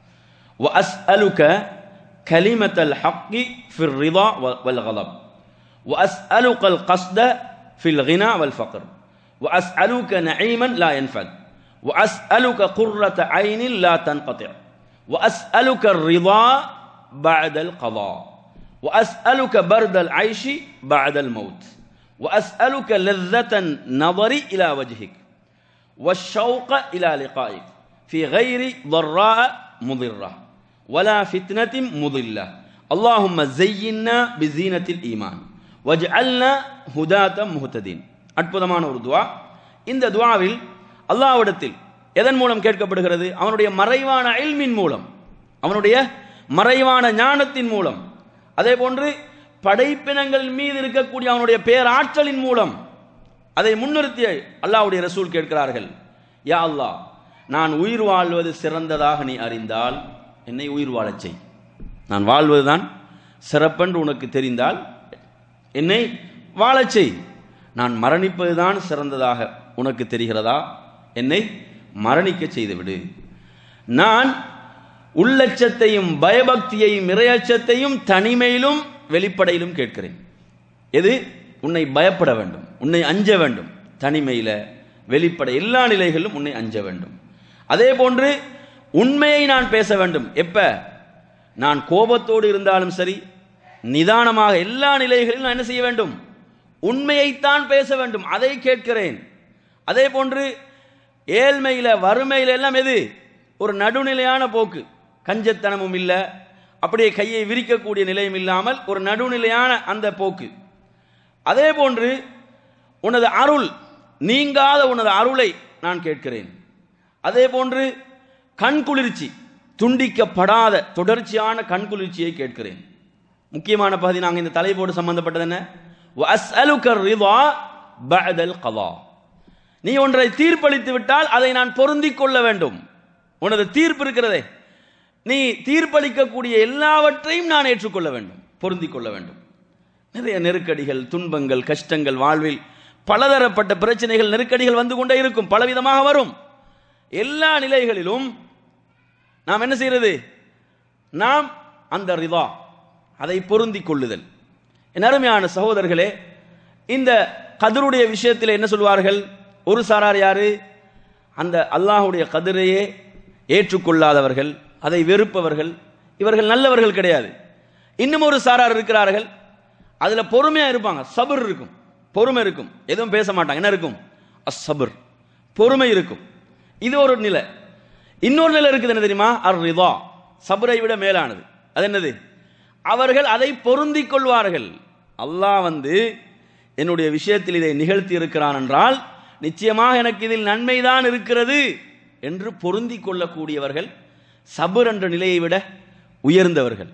وأسألك كلمة الحق في الرضا والغضب وأسألك القصد في الغنى والفقر وأسألك نعيما لا ينفد وأسألك قرة عين لا تنقطع وأسألك الرضا بعد القضاء وأسألك برد العيش بعد الموت وأسألك لذة النظر إلى وجهك والشوق إلى لقائك في غير ضراء مضرة ولا فتنة مضلة اللهم زينا بزينة الإيمان واجعلنا هداة مهتدين அற்புதமான ஒரு துவா இந்த துவாவில் அல்லாஹ்விடத்தில் எதன் மூலம் கேட்கப்படுகிறது அவனுடைய மறைவான இல்மின் மூலம் அவனுடைய மறைவான ஞானத்தின் மூலம் அதே போன்று படைப்பினங்கள் மீது இருக்கக்கூடிய அவனுடைய பேராற்றலின் மூலம் அதை முன்னிறுத்திய அல்லாஹ்வுடைய ரசூல் கேட்கிறார்கள் யா அல்லாஹ் நான் உயிர் வாழ்வது சிறந்ததாக நீ அறிந்தால் என்னை உயிர் வாழச் செய் நான் வாழ்வதுதான் சிறப்பென்று உனக்கு தெரிந்தால் என்னை வாழச் செய் நான் மரணிப்பதுதான் சிறந்ததாக உனக்கு தெரிகிறதா என்னை மரணிக்க செய்துவிடு நான் உள்ளச்சத்தையும் பயபக்தியையும் இறையச்சத்தையும் தனிமையிலும் வெளிப்படையிலும் கேட்கிறேன் எது உன்னை பயப்பட வேண்டும் உன்னை அஞ்ச வேண்டும் தனிமையில வெளிப்படை எல்லா நிலைகளிலும் உன்னை அஞ்ச வேண்டும் அதே போன்று உண்மையை நான் பேச வேண்டும் எப்ப நான் கோபத்தோடு இருந்தாலும் சரி நிதானமாக எல்லா நிலைகளிலும் நான் என்ன செய்ய வேண்டும் உண்மையைத்தான் பேச வேண்டும் அதை கேட்கிறேன் அதே போன்று ஏழ்மையில வறுமையில எல்லாம் எது ஒரு நடுநிலையான போக்கு கஞ்சத்தனமும் இல்லை அப்படியே கையை விரிக்கக்கூடிய நிலையும் இல்லாமல் ஒரு நடுநிலையான அந்த போக்கு அதே போன்று உனது அருள் நீங்காத உனது அருளை நான் கேட்கிறேன் அதே போன்று கண் குளிர்ச்சி துண்டிக்கப்படாத தொடர்ச்சியான கண் குளிர்ச்சியை கேட்கிறேன் முக்கியமான பகுதி நாங்கள் இந்த தலைப்போடு சம்பந்தப்பட்டது என்ன وَأَسْأَلُكَ الرِّضَى بَعْدَ الْقَضَاءِ நீ ஒன்றை தீர்ப்பளித்து விட்டால் அதை நான் பொருந்திக் கொள்ள வேண்டும் உனது தீர்ப்பு இருக்கிறதே நீ தீர்ப்பளிக்கக்கூடிய எல்லாவற்றையும் நான் ஏற்றுக்கொள்ள வேண்டும் பொருந்திக் கொள்ள வேண்டும் நிறைய நெருக்கடிகள் துன்பங்கள் கஷ்டங்கள் வாழ்வில் பலதரப்பட்ட பிரச்சனைகள் நெருக்கடிகள் வந்து கொண்டே இருக்கும் பலவிதமாக வரும் எல்லா நிலைகளிலும் நாம் என்ன செய்யறது நாம் அந்த ரிதா அதை பொருந்திக் கொள்ளுதல் என் அருமையான சகோதரர்களே இந்த கதருடைய விஷயத்தில் என்ன சொல்வார்கள் ஒரு சாரார் யாரு அந்த அல்லாஹுடைய கதிரையே ஏற்றுக்கொள்ளாதவர்கள் அதை வெறுப்பவர்கள் இவர்கள் நல்லவர்கள் கிடையாது இன்னும் ஒரு சாரார் இருக்கிறார்கள் அதுல பொறுமையா இருப்பாங்க சபர் இருக்கும் பொறுமை இருக்கும் எதுவும் பேச மாட்டாங்க என்ன இருக்கும் அசபர் பொறுமை இருக்கும் இது ஒரு நிலை இன்னொரு நிலை இருக்குது என்ன தெரியுமா அர் ரிதா சபரை விட மேலானது அது என்னது அவர்கள் அதை பொருந்திக் கொள்வார்கள் அல்லாஹ் வந்து என்னுடைய விஷயத்தில் இதை நிகழ்த்தி இருக்கிறான் என்றால் நிச்சயமாக எனக்கு இதில் நன்மைதான் இருக்கிறது என்று பொருந்திக் கொள்ளக்கூடியவர்கள் சபர் என்ற நிலையை விட உயர்ந்தவர்கள்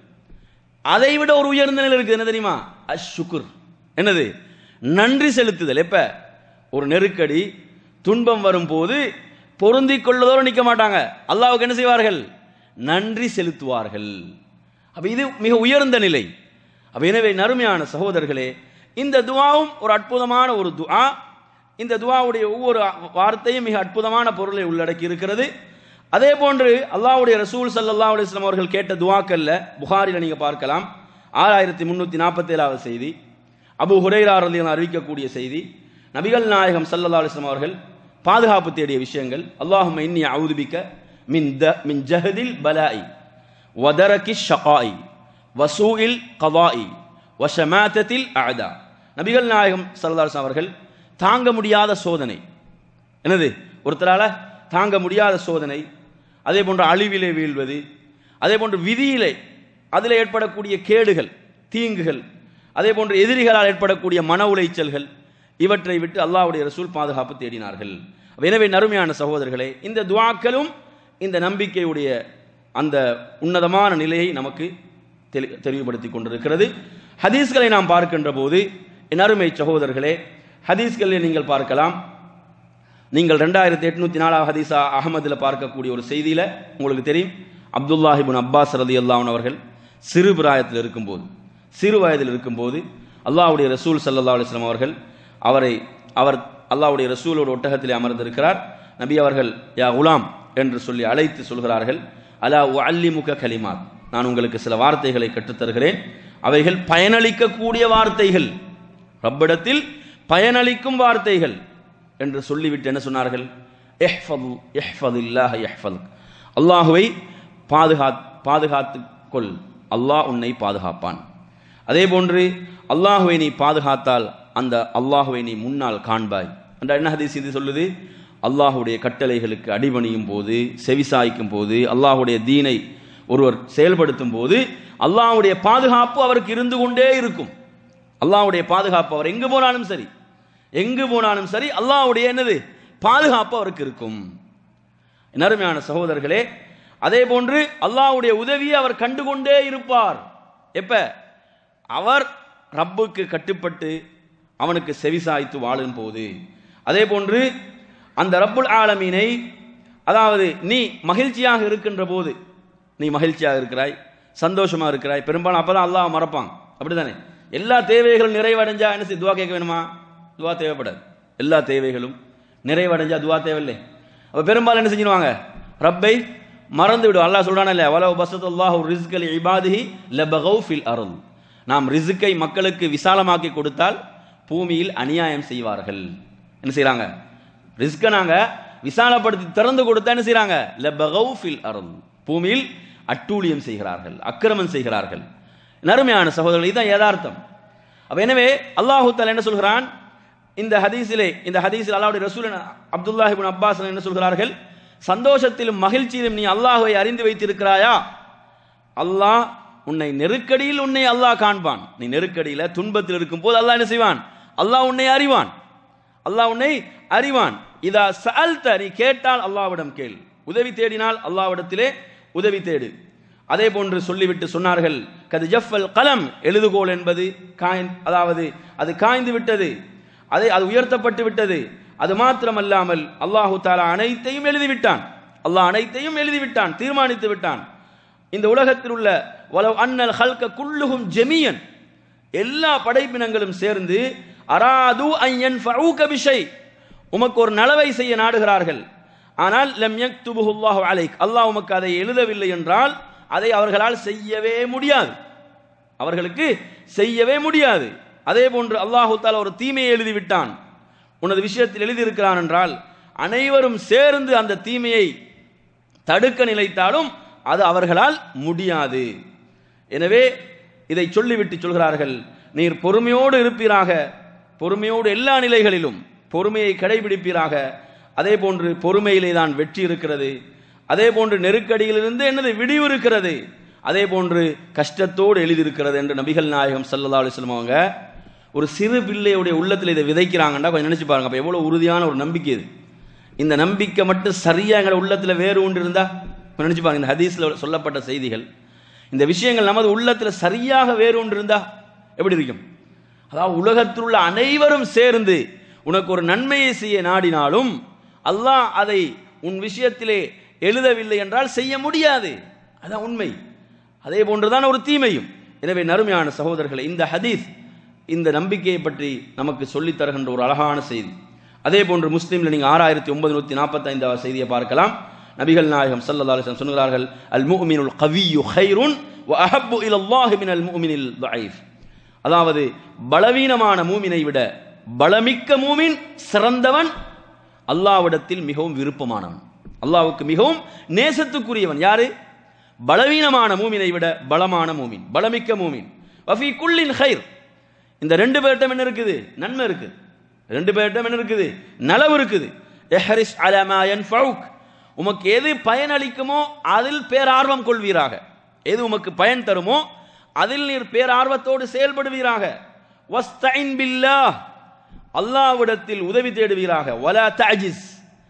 அதை விட ஒரு உயர்ந்த நிலை இருக்குது என்ன தெரியுமா அஷுக்குர் என்னது நன்றி செலுத்துதல் எப்ப ஒரு நெருக்கடி துன்பம் வரும்போது பொருந்திக் கொள்வதோடு நிற்க மாட்டாங்க அல்லாவுக்கு என்ன செய்வார்கள் நன்றி செலுத்துவார்கள் அப்ப இது மிக உயர்ந்த நிலை அப்ப எனவே நறுமையான சகோதரர்களே இந்த துவாவும் ஒரு அற்புதமான ஒரு துஆ இந்த துவாவுடைய ஒவ்வொரு வார்த்தையும் மிக அற்புதமான பொருளை உள்ளடக்கி இருக்கிறது அதே போன்று அல்லாஹ்வுடைய ரசூல் ஸல்லல்லாஹு அலைஹி வஸல்லம் அவர்கள் கேட்ட துவாக்கல்ல புகாரில நீங்க பார்க்கலாம் ஆறாயிரத்தி முன்னூத்தி நாற்பத்தி ஏழாவது செய்தி அபு ஹுரைரா ரலியல்லாஹு அறிவிக்கக்கூடிய செய்தி நபிகள் நாயகம் ஸல்லல்லாஹு அலைஹி வஸல்லம் அவர்கள் பாதுகாப்பு தேடிய விஷயங்கள் அல்லாஹும்ம இன்னி அவுதுபிக்க மின் த மின் ஜஹதில் பலாஇ வதரகி ஷகாஇ வசூஇல் கதாஇ வஷமாத்தத்தில் அஅதா நபிகள் நாயகம் ஸல்லல்லாஹு அலைஹி வஸல்லம் அவர்கள் தாங்க முடியாத சோதனை என்னது ஒருத்தரால தாங்க முடியாத சோதனை அதே போன்று அழிவிலே வீழ்வது அதே போன்று விதியிலே அதில் ஏற்படக்கூடிய கேடுகள் தீங்குகள் அதே போன்று எதிரிகளால் ஏற்படக்கூடிய மன உளைச்சல்கள் இவற்றை விட்டு அல்லாஹ்வுடைய ரசூல் பாதுகாப்பு தேடினார்கள் எனவே நறுமையான சகோதரர்களே இந்த துவாக்களும் இந்த நம்பிக்கையுடைய அந்த உன்னதமான நிலையை நமக்கு தெளி- தெளிவுபடுத்தி கொண்டிருக்கிறது ஹதீஸ்களை நாம் பார்க்கின்ற போது என் அருமை சகோதரர்களே ஹதீஸ்களில் நீங்கள் பார்க்கலாம் நீங்கள் ரெண்டாயிரத்தி எட்நூத்தி நாலாவது ஹதீஸா அகமதில் பார்க்கக்கூடிய ஒரு செய்தியில உங்களுக்கு தெரியும் அப்துல்லாஹிபின் அப்பாஸ் ரதி அல்லாஹன் அவர்கள் சிறு பிராயத்தில் இருக்கும்போது சிறு வயதில் இருக்கும்போது அல்லாஹ்வுடைய ரசூல் சல்லா அலிஸ்லாம் அவர்கள் அவரை அவர் அல்லாஹ்வுடைய ரசூலோட ஒட்டகத்திலே அமர்ந்திருக்கிறார் நபி அவர்கள் யா குலாம் என்று சொல்லி அழைத்து சொல்கிறார்கள் அலா அல்லிமுக கலிமாத் நான் உங்களுக்கு சில வார்த்தைகளை கற்றுத்தருகிறேன் அவைகள் பயனளிக்கக்கூடிய வார்த்தைகள் ரப்பிடத்தில் பயனளிக்கும் வார்த்தைகள் என்று சொல்லிவிட்டு என்ன சொன்னார்கள் எஹ்ஃபது எஹ்ஃபதில்லாஹ எஹ்ஃபதுக் அல்லாஹுவை பாதுகாத் பாதுகாத்துக் கொள் அல்லாஹ் உன்னை பாதுகாப்பான் அதே போன்று அல்லாஹுவை நீ பாதுகாத்தால் அந்த அல்லாஹுவை நீ முன்னால் காண்பாய் என்ற என்ன ஹதீஸ் இது சொல்லுது அல்லாஹுடைய கட்டளைகளுக்கு அடிபணியும் போது செவிசாய்க்கும் போது அல்லாஹுடைய தீனை ஒருவர் செயல்படுத்தும் போது அல்லாஹ்வுடைய பாதுகாப்பு அவருக்கு இருந்து கொண்டே இருக்கும் அல்லாஹ்வுடைய பாதுகாப்பு அவர் எங்கு போனாலும் சரி எங்கு போனாலும் சரி அல்லாஹ்வுடைய என்னது பாதுகாப்பு அவருக்கு இருக்கும் என் அருமையான சகோதரர்களே அதே போன்று அல்லாஹ்வுடைய உதவியை அவர் கண்டுகொண்டே இருப்பார் எப்ப அவர் ரப்புக்கு கட்டுப்பட்டு அவனுக்கு செவிசாய்த்து வாழும் போது அதே போன்று அந்த ரப்புல் ஆலமீனை அதாவது நீ மகிழ்ச்சியாக இருக்கின்ற போது நீ மகிழ்ச்சியாக இருக்கிறாய் சந்தோஷமா இருக்கிறாய் பெரும்பாலும் அப்பதான் அல்லாஹ் மறப்பான் அப்படிதானே எல்லா தேவைகளும் நிறைவடைஞ்சா என்ன செய்ய துவா கேட்க வேணுமா துவா தேவைப்படாது எல்லா தேவைகளும் நிறைவடைஞ்சா துவா தேவையில்லை அப்ப பெரும்பாலும் என்ன செஞ்சிருவாங்க ரப்பை மறந்து விடும் அல்லாஹ் சொல்றானே இல்ல வலவ் பசத்துல்லாஹு ரிஸ்கல் இபாதிஹி லபகவ் ஃபில் அருள் நாம் ரிஸ்கை மக்களுக்கு விசாலமாக்கி கொடுத்தால் பூமியில் அநியாயம் செய்வார்கள் என்ன செய்றாங்க ரிஸ்கை நாங்க விசாலப்படுத்தி திறந்து கொடுத்தா என்ன செய்றாங்க லபகவ் ஃபில் அருள் பூமியில் அட்டூழியம் செய்கிறார்கள் அக்கிரமம் செய்கிறார்கள் நறுமையான சகோதரர்கள் இதுதான் யதார்த்தம் அப்ப எனவே அல்லாஹு தஆலா என்ன சொல்கிறான் இந்த ஹதீஸிலே இந்த ஹதீஸில் அல்லாஹ்வுடைய ரசூல் அப்துல்லாஹ் இப்னு அப்பாஸ் என்ன சொல்கிறார்கள் சந்தோஷத்திலும் மகிழ்ச்சியிலும் நீ அல்லாஹ்வை அறிந்து வைத்திருக்கிறாயா அல்லாஹ் உன்னை நெருக்கடியில் உன்னை அல்லாஹ் காண்பான் நீ நெருக்கடியில துன்பத்தில் இருக்கும் போது அல்லாஹ் என்ன செய்வான் அல்லாஹ் உன்னை அறிவான் அல்லாஹ் உன்னை அறிவான் இதா சஅல்த நீ கேட்டால் அல்லாஹ்விடம் கேள் உதவி தேடினால் அல்லாஹ்விடத்திலே உதவி தேடு அதே போன்று சொல்லிவிட்டு சொன்னார்கள் கது ஜஃபல் கலம் எழுதுகோல் என்பது காய்ந் அதாவது அது காய்ந்து விட்டது அதை அது உயர்த்தப்பட்டு விட்டது அது மாத்திரமல்லாமல் அல்லாஹு தாலா அனைத்தையும் எழுதிவிட்டான் அல்லாஹ் அனைத்தையும் எழுதிவிட்டான் தீர்மானித்து விட்டான் இந்த உலகத்தில் உள்ள வலவ் அன்னல் ஹல்க குல்லுகும் ஜெமியன் எல்லா படைப்பினங்களும் சேர்ந்து அராது ஐயன் ஃபஊக பிஷை உமக்கு ஒரு நலவை செய்ய நாடுகிறார்கள் ஆனால் லம் யக்துபுஹுல்லாஹு அலைக் அல்லாஹ் உமக்கு அதை எழுதவில்லை என்றால் அதை அவர்களால் செய்யவே முடியாது அவர்களுக்கு செய்யவே முடியாது அதே போன்று அல்லாஹு தாலா ஒரு தீமையை எழுதிவிட்டான் உனது விஷயத்தில் எழுதியிருக்கிறான் என்றால் அனைவரும் சேர்ந்து அந்த தீமையை தடுக்க நினைத்தாலும் அது அவர்களால் முடியாது எனவே இதை சொல்லிவிட்டு சொல்கிறார்கள் நீர் பொறுமையோடு இருப்பீராக பொறுமையோடு எல்லா நிலைகளிலும் பொறுமையை கடைபிடிப்பீராக அதே போன்று பொறுமையிலே தான் வெற்றி இருக்கிறது அதே போன்று நெருக்கடியிலிருந்து என்னது விடிவு இருக்கிறது அதே போன்று கஷ்டத்தோடு எழுதியிருக்கிறது என்று நபிகள் நாயகம் சல்லல்லா அலிஸ்லம் அவங்க ஒரு சிறு பிள்ளையுடைய உள்ளத்தில் இதை விதைக்கிறாங்கன்னா கொஞ்சம் நினைச்சு பாருங்க அப்ப எவ்வளவு உறுதியான ஒரு நம்பிக்கை இது இந்த நம்பிக்கை மட்டும் சரியா எங்களோட உள்ளத்துல வேறு ஒன்று இருந்தா கொஞ்சம் நினைச்சு பாருங்க இந்த ஹதீஸ்ல சொல்லப்பட்ட செய்திகள் இந்த விஷயங்கள் நமது உள்ளத்துல சரியாக வேறு ஒன்று இருந்தா எப்படி இருக்கும் அதாவது உலகத்தில் உள்ள அனைவரும் சேர்ந்து உனக்கு ஒரு நன்மையை செய்ய நாடினாலும் அல்லாஹ் அதை உன் விஷயத்திலே எழுதவில்லை என்றால் செய்ய முடியாது அதான் உண்மை அதே போன்றுதான் ஒரு தீமையும் எனவே நறுமையான சகோதரர்களை இந்த ஹதீஸ் இந்த நம்பிக்கையை பற்றி நமக்கு சொல்லித் தருகின்ற ஒரு அழகான செய்தி அதே போன்று முஸ்லீம்ல நீங்க ஆறாயிரத்தி ஒன்பது நூத்தி நாற்பத்தி ஐந்தாவது செய்தியை பார்க்கலாம் நபிகள் நாயகம் ஸல்லல்லாஹு அலைஹி வஸல்லம் சொல்கிறார்கள் அல் முஃமினுல் கவியு ஹைருன் வ அஹப்பு இலல்லாஹி மினல் முஃமினில் தஈஃப் அதாவது பலவீனமான மூமினை விட பலமிக்க மூமின் சிறந்தவன் அல்லாஹ்விடத்தில் மிகவும் விருப்பமானவன் அல்லாஹ்வுக்கு மிகவும் நேசத்துக்குரியவன் யாரு பலவீனமான மூமினை விட பலமான மூமின் பலமிக்க மூமின் வஃபி குல்லின் ஹைர் இந்த ரெண்டு பேர்ட்டம் என்ன இருக்குது நன்மை இருக்குது ரெண்டு பேர்ட்டம் என்ன இருக்குது நலவு இருக்குது எஹரிஸ் அலமா யன்ஃபவுக் உமக்கு எது பயனளிக்குமோ அதில் பேரார்வம் கொள்வீராக எது உமக்கு பயன் தருமோ அதில் நீர் பேரார்வத்தோடு செயல்படுவீராக வஸ்தைன் பில்லாஹ் அல்லாஹ்விடத்தில் உதவி தேடுவீராக வலா தஜிஸ்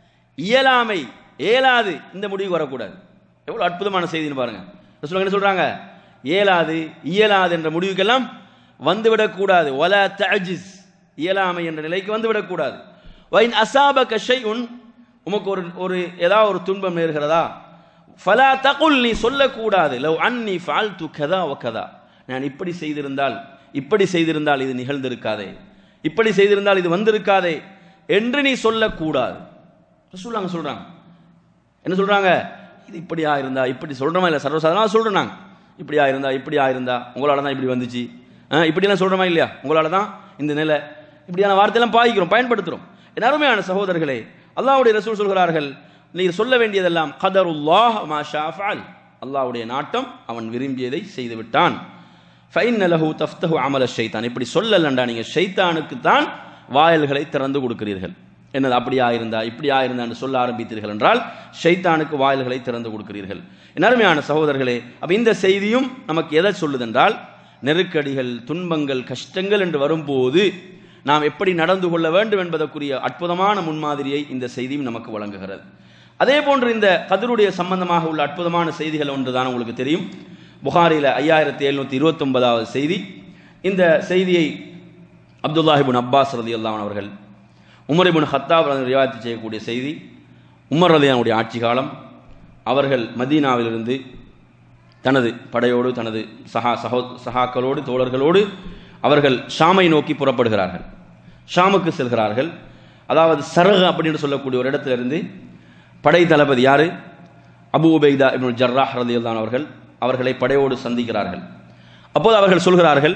இயலாமை இயலாது இந்த முடிவு வரக்கூடாது எவ்வளவு அற்புதமான செய்தின்னு பாருங்க ரசூலுல்லாஹ் என்ன சொல்றாங்க இயலாது இயலாது என்ற முடிவுக்கெல்லாம் வந்துவிடக்கூடாது வலா தஜிஸ் இயலாமை என்ற நிலைக்கு வந்துவிடக்கூடாது வைன் அசாபக ஷைஉன் உமக்கு ஒரு ஒரு ஏதாவது ஒரு துன்பம் நேர்கிறதா ஃபலா தகுல் நீ சொல்லக்கூடாது லவ் அன்னி ஃபால்து கதா வ கதா நான் இப்படி செய்திருந்தால் இப்படி செய்திருந்தால் இது நிகழ்ந்திருக்காதே இப்படி செய்திருந்தால் இது வந்திருக்காதே என்று நீ சொல்லக்கூடாது ரசூலுல்லாஹ் சொல்றாங்க என்ன சொல்றாங்க இது இப்படியா இருந்தா இப்படி சொல்றோமா இல்ல சர்வசாதாரணமா சொல்றோம் நாங்க இப்படியா இருந்தா இப்படியா இருந்தா உங்களால தான் இப்படி வந்துச்சு ஆ, இப்படியெல்லாம் சொல்றோமா இல்லையா உங்களால தான் இந்த நிலை இப்படியான வார்த்தையெல்லாம் பாய்க்கிறோம் பயன்படுத்துறோம் என் அருமையான சகோதரர்களே அல்லாஹ்வுடைய ரசூல் சொல்கிறார்கள் நீர் சொல்ல வேண்டியதெல்லாம் கதருல்லாஹ் மா ஷா ஃபஅல் அல்லாஹ்வுடைய நாட்டம் அவன் விரும்பியதை செய்து விட்டான் ஃபைன் லஹு தஃப்தஹு அமல ஷைத்தான் இப்படி சொல்லலண்டா நீங்க ஷைத்தானுக்கு தான் வாயல்களை திறந்து கொடுக்கிறீர்கள் என்னது அப்படியா இருந்தா இப்படியா இருந்தான்னு சொல்ல ஆரம்பித்தீர்கள் என்றால் ஷைத்தானுக்கு வாயில்களை திறந்து கொடுக்கிறீர்கள் என் அருமையான சகோதரர்களே அப்ப இந்த செய்தியும் நமக்கு எதை சொல்லுதென்றால் நெருக்கடிகள் துன்பங்கள் கஷ்டங்கள் என்று வரும்போது நாம் எப்படி நடந்து கொள்ள வேண்டும் என்பதற்குரிய அற்புதமான முன்மாதிரியை இந்த செய்தியும் நமக்கு வழங்குகிறது அதே போன்று இந்த கதிருடைய சம்பந்தமாக உள்ள அற்புதமான செய்திகள் ஒன்றுதான் உங்களுக்கு தெரியும் புகாரில ஐயாயிரத்தி எழுநூத்தி இருபத்தி ஒன்பதாவது செய்தி இந்த செய்தியை அப்துல்லாஹிபின் அப்பாஸ் ரதி அவர்கள் உமர் இபின் ஹத்தாப் ரிவாயத்து செய்யக்கூடிய செய்தி உமர் ரலியானுடைய ஆட்சி காலம் அவர்கள் மதீனாவிலிருந்து தனது படையோடு தனது சகா சகோ சகாக்களோடு தோழர்களோடு அவர்கள் ஷாமை நோக்கி புறப்படுகிறார்கள் ஷாமுக்கு செல்கிறார்கள் அதாவது சரக அப்படின்னு சொல்லக்கூடிய ஒரு இடத்துல இருந்து படை தளபதி யாரு அபு உபைதா இப்னு ஜர்ராஹ் ரலியல்லாஹு அவர்கள் அவர்களை படையோடு சந்திக்கிறார்கள் அப்போது அவர்கள் சொல்கிறார்கள்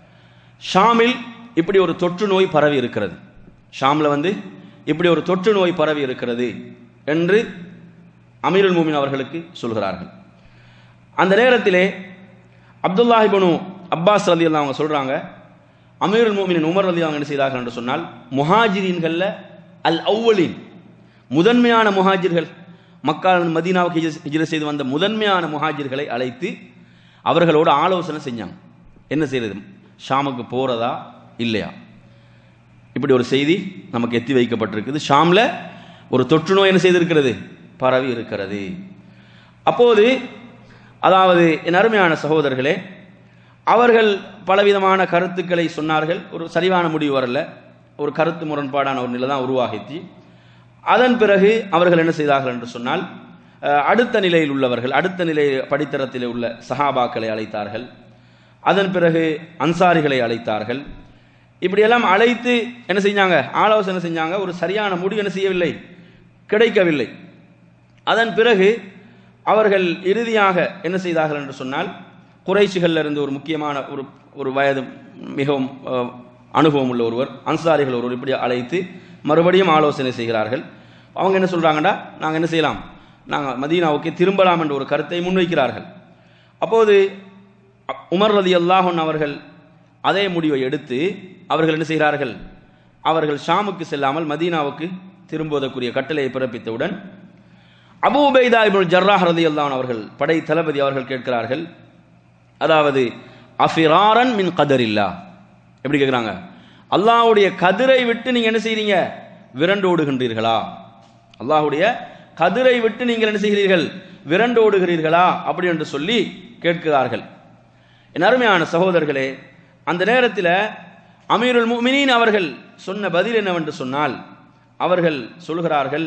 ஷாமில் இப்படி ஒரு தொற்று நோய் பரவி இருக்கிறது ஷாமில் வந்து இப்படி ஒரு தொற்று நோய் பரவி இருக்கிறது என்று அமீருல் மூமின் அவர்களுக்கு சொல்கிறார்கள் அந்த நேரத்திலே அப்துல்லாஹிபனு அப்பாஸ் ரலி அவங்க சொல்றாங்க அமீருல் மூமினின் உமர் ரலி அவங்க என்ன செய்தார்கள் என்று சொன்னால் முஹாஜிரீன்கள்ல அல் அவ்வலின் முதன்மையான முஹாஜிர்கள் மக்கள் மதீனாவுக்கு ஹிஜ்ர- ஹிஜ்ர செய்து வந்த முதன்மையான முஹாஜிர்களை அழைத்து அவர்களோடு ஆலோசனை செஞ்சாங்க என்ன செய்யறது ஷாமுக்கு போறதா இல்லையா இப்படி ஒரு செய்தி நமக்கு எத்தி வைக்கப்பட்டிருக்குது ஷாம்ல ஒரு தொற்று நோய் என்ன செய்திருக்கிறது பரவி இருக்கிறது அப்போது அதாவது என் அருமையான சகோதரர்களே அவர்கள் பலவிதமான கருத்துக்களை சொன்னார்கள் ஒரு சரிவான முடிவு வரல ஒரு கருத்து முரண்பாடான ஒரு நிலை தான் உருவாகிச்சு அதன் பிறகு அவர்கள் என்ன செய்தார்கள் என்று சொன்னால் அஹ், அடுத்த நிலையில் உள்ளவர்கள் அடுத்த நிலை படித்தரத்தில் உள்ள சஹாபாக்களை அழைத்தார்கள் அதன் பிறகு அன்சாரிகளை அழைத்தார்கள் இப்படியெல்லாம் அழைத்து என்ன செஞ்சாங்க ஆலோசனை செஞ்சாங்க ஒரு சரியான முடிவு என்ன செய்யவில்லை கிடைக்கவில்லை அதன் பிறகு அவர்கள் இறுதியாக என்ன செய்தார்கள் என்று சொன்னால் குறைச்சிகள்ல இருந்து ஒரு முக்கியமான ஒரு ஒரு வயது மிகவும் அஹ், அனுபவம் உள்ள ஒருவர் அன்சாரிகள் ஒருவர் இப்படி அழைத்து மறுபடியும் ஆலோசனை செய்கிறார்கள் அவங்க என்ன சொல்றாங்கடா நாங்கள் என்ன செய்யலாம் நாங்கள் மதீனாவுக்கு திரும்பலாம் என்ற ஒரு கருத்தை முன்வைக்கிறார்கள் அப்போது உமர் ரதி அல்லாஹன் அவர்கள் அதே முடிவை எடுத்து அவர்கள் என்ன செய்கிறார்கள் அவர்கள் ஷாமுக்கு செல்லாமல் மதீனாவுக்கு திரும்புவதற்குரிய கட்டளையை பிறப்பித்தவுடன் அபூ உபைதா இப்னு ஜர்ராஹ் ரலியல்லாஹு அவர்கள் படை தளபதி அவர்கள் கேட்கிறார்கள் அதாவது அஃபிராரன் மின் கதரில்லா எப்படி கேட்குறாங்க அல்லாஹ்வுடைய கதிரை விட்டு நீங்க என்ன செய்றீங்க விரண்டோடுகின்றீர்களா அல்லாஹ்வுடைய கதிரை விட்டு நீங்கள் என்ன செய்கிறீர்கள் விரண்டோடுகிறீர்களா அப்படி என்று சொல்லி கேட்கிறார்கள் என் அருமையான சகோதரர்களே அந்த நேரத்தில் அமீருல் முஃமினீன் அவர்கள் சொன்ன பதில் என்னவென்று சொன்னால் அவர்கள் சொல்கிறார்கள்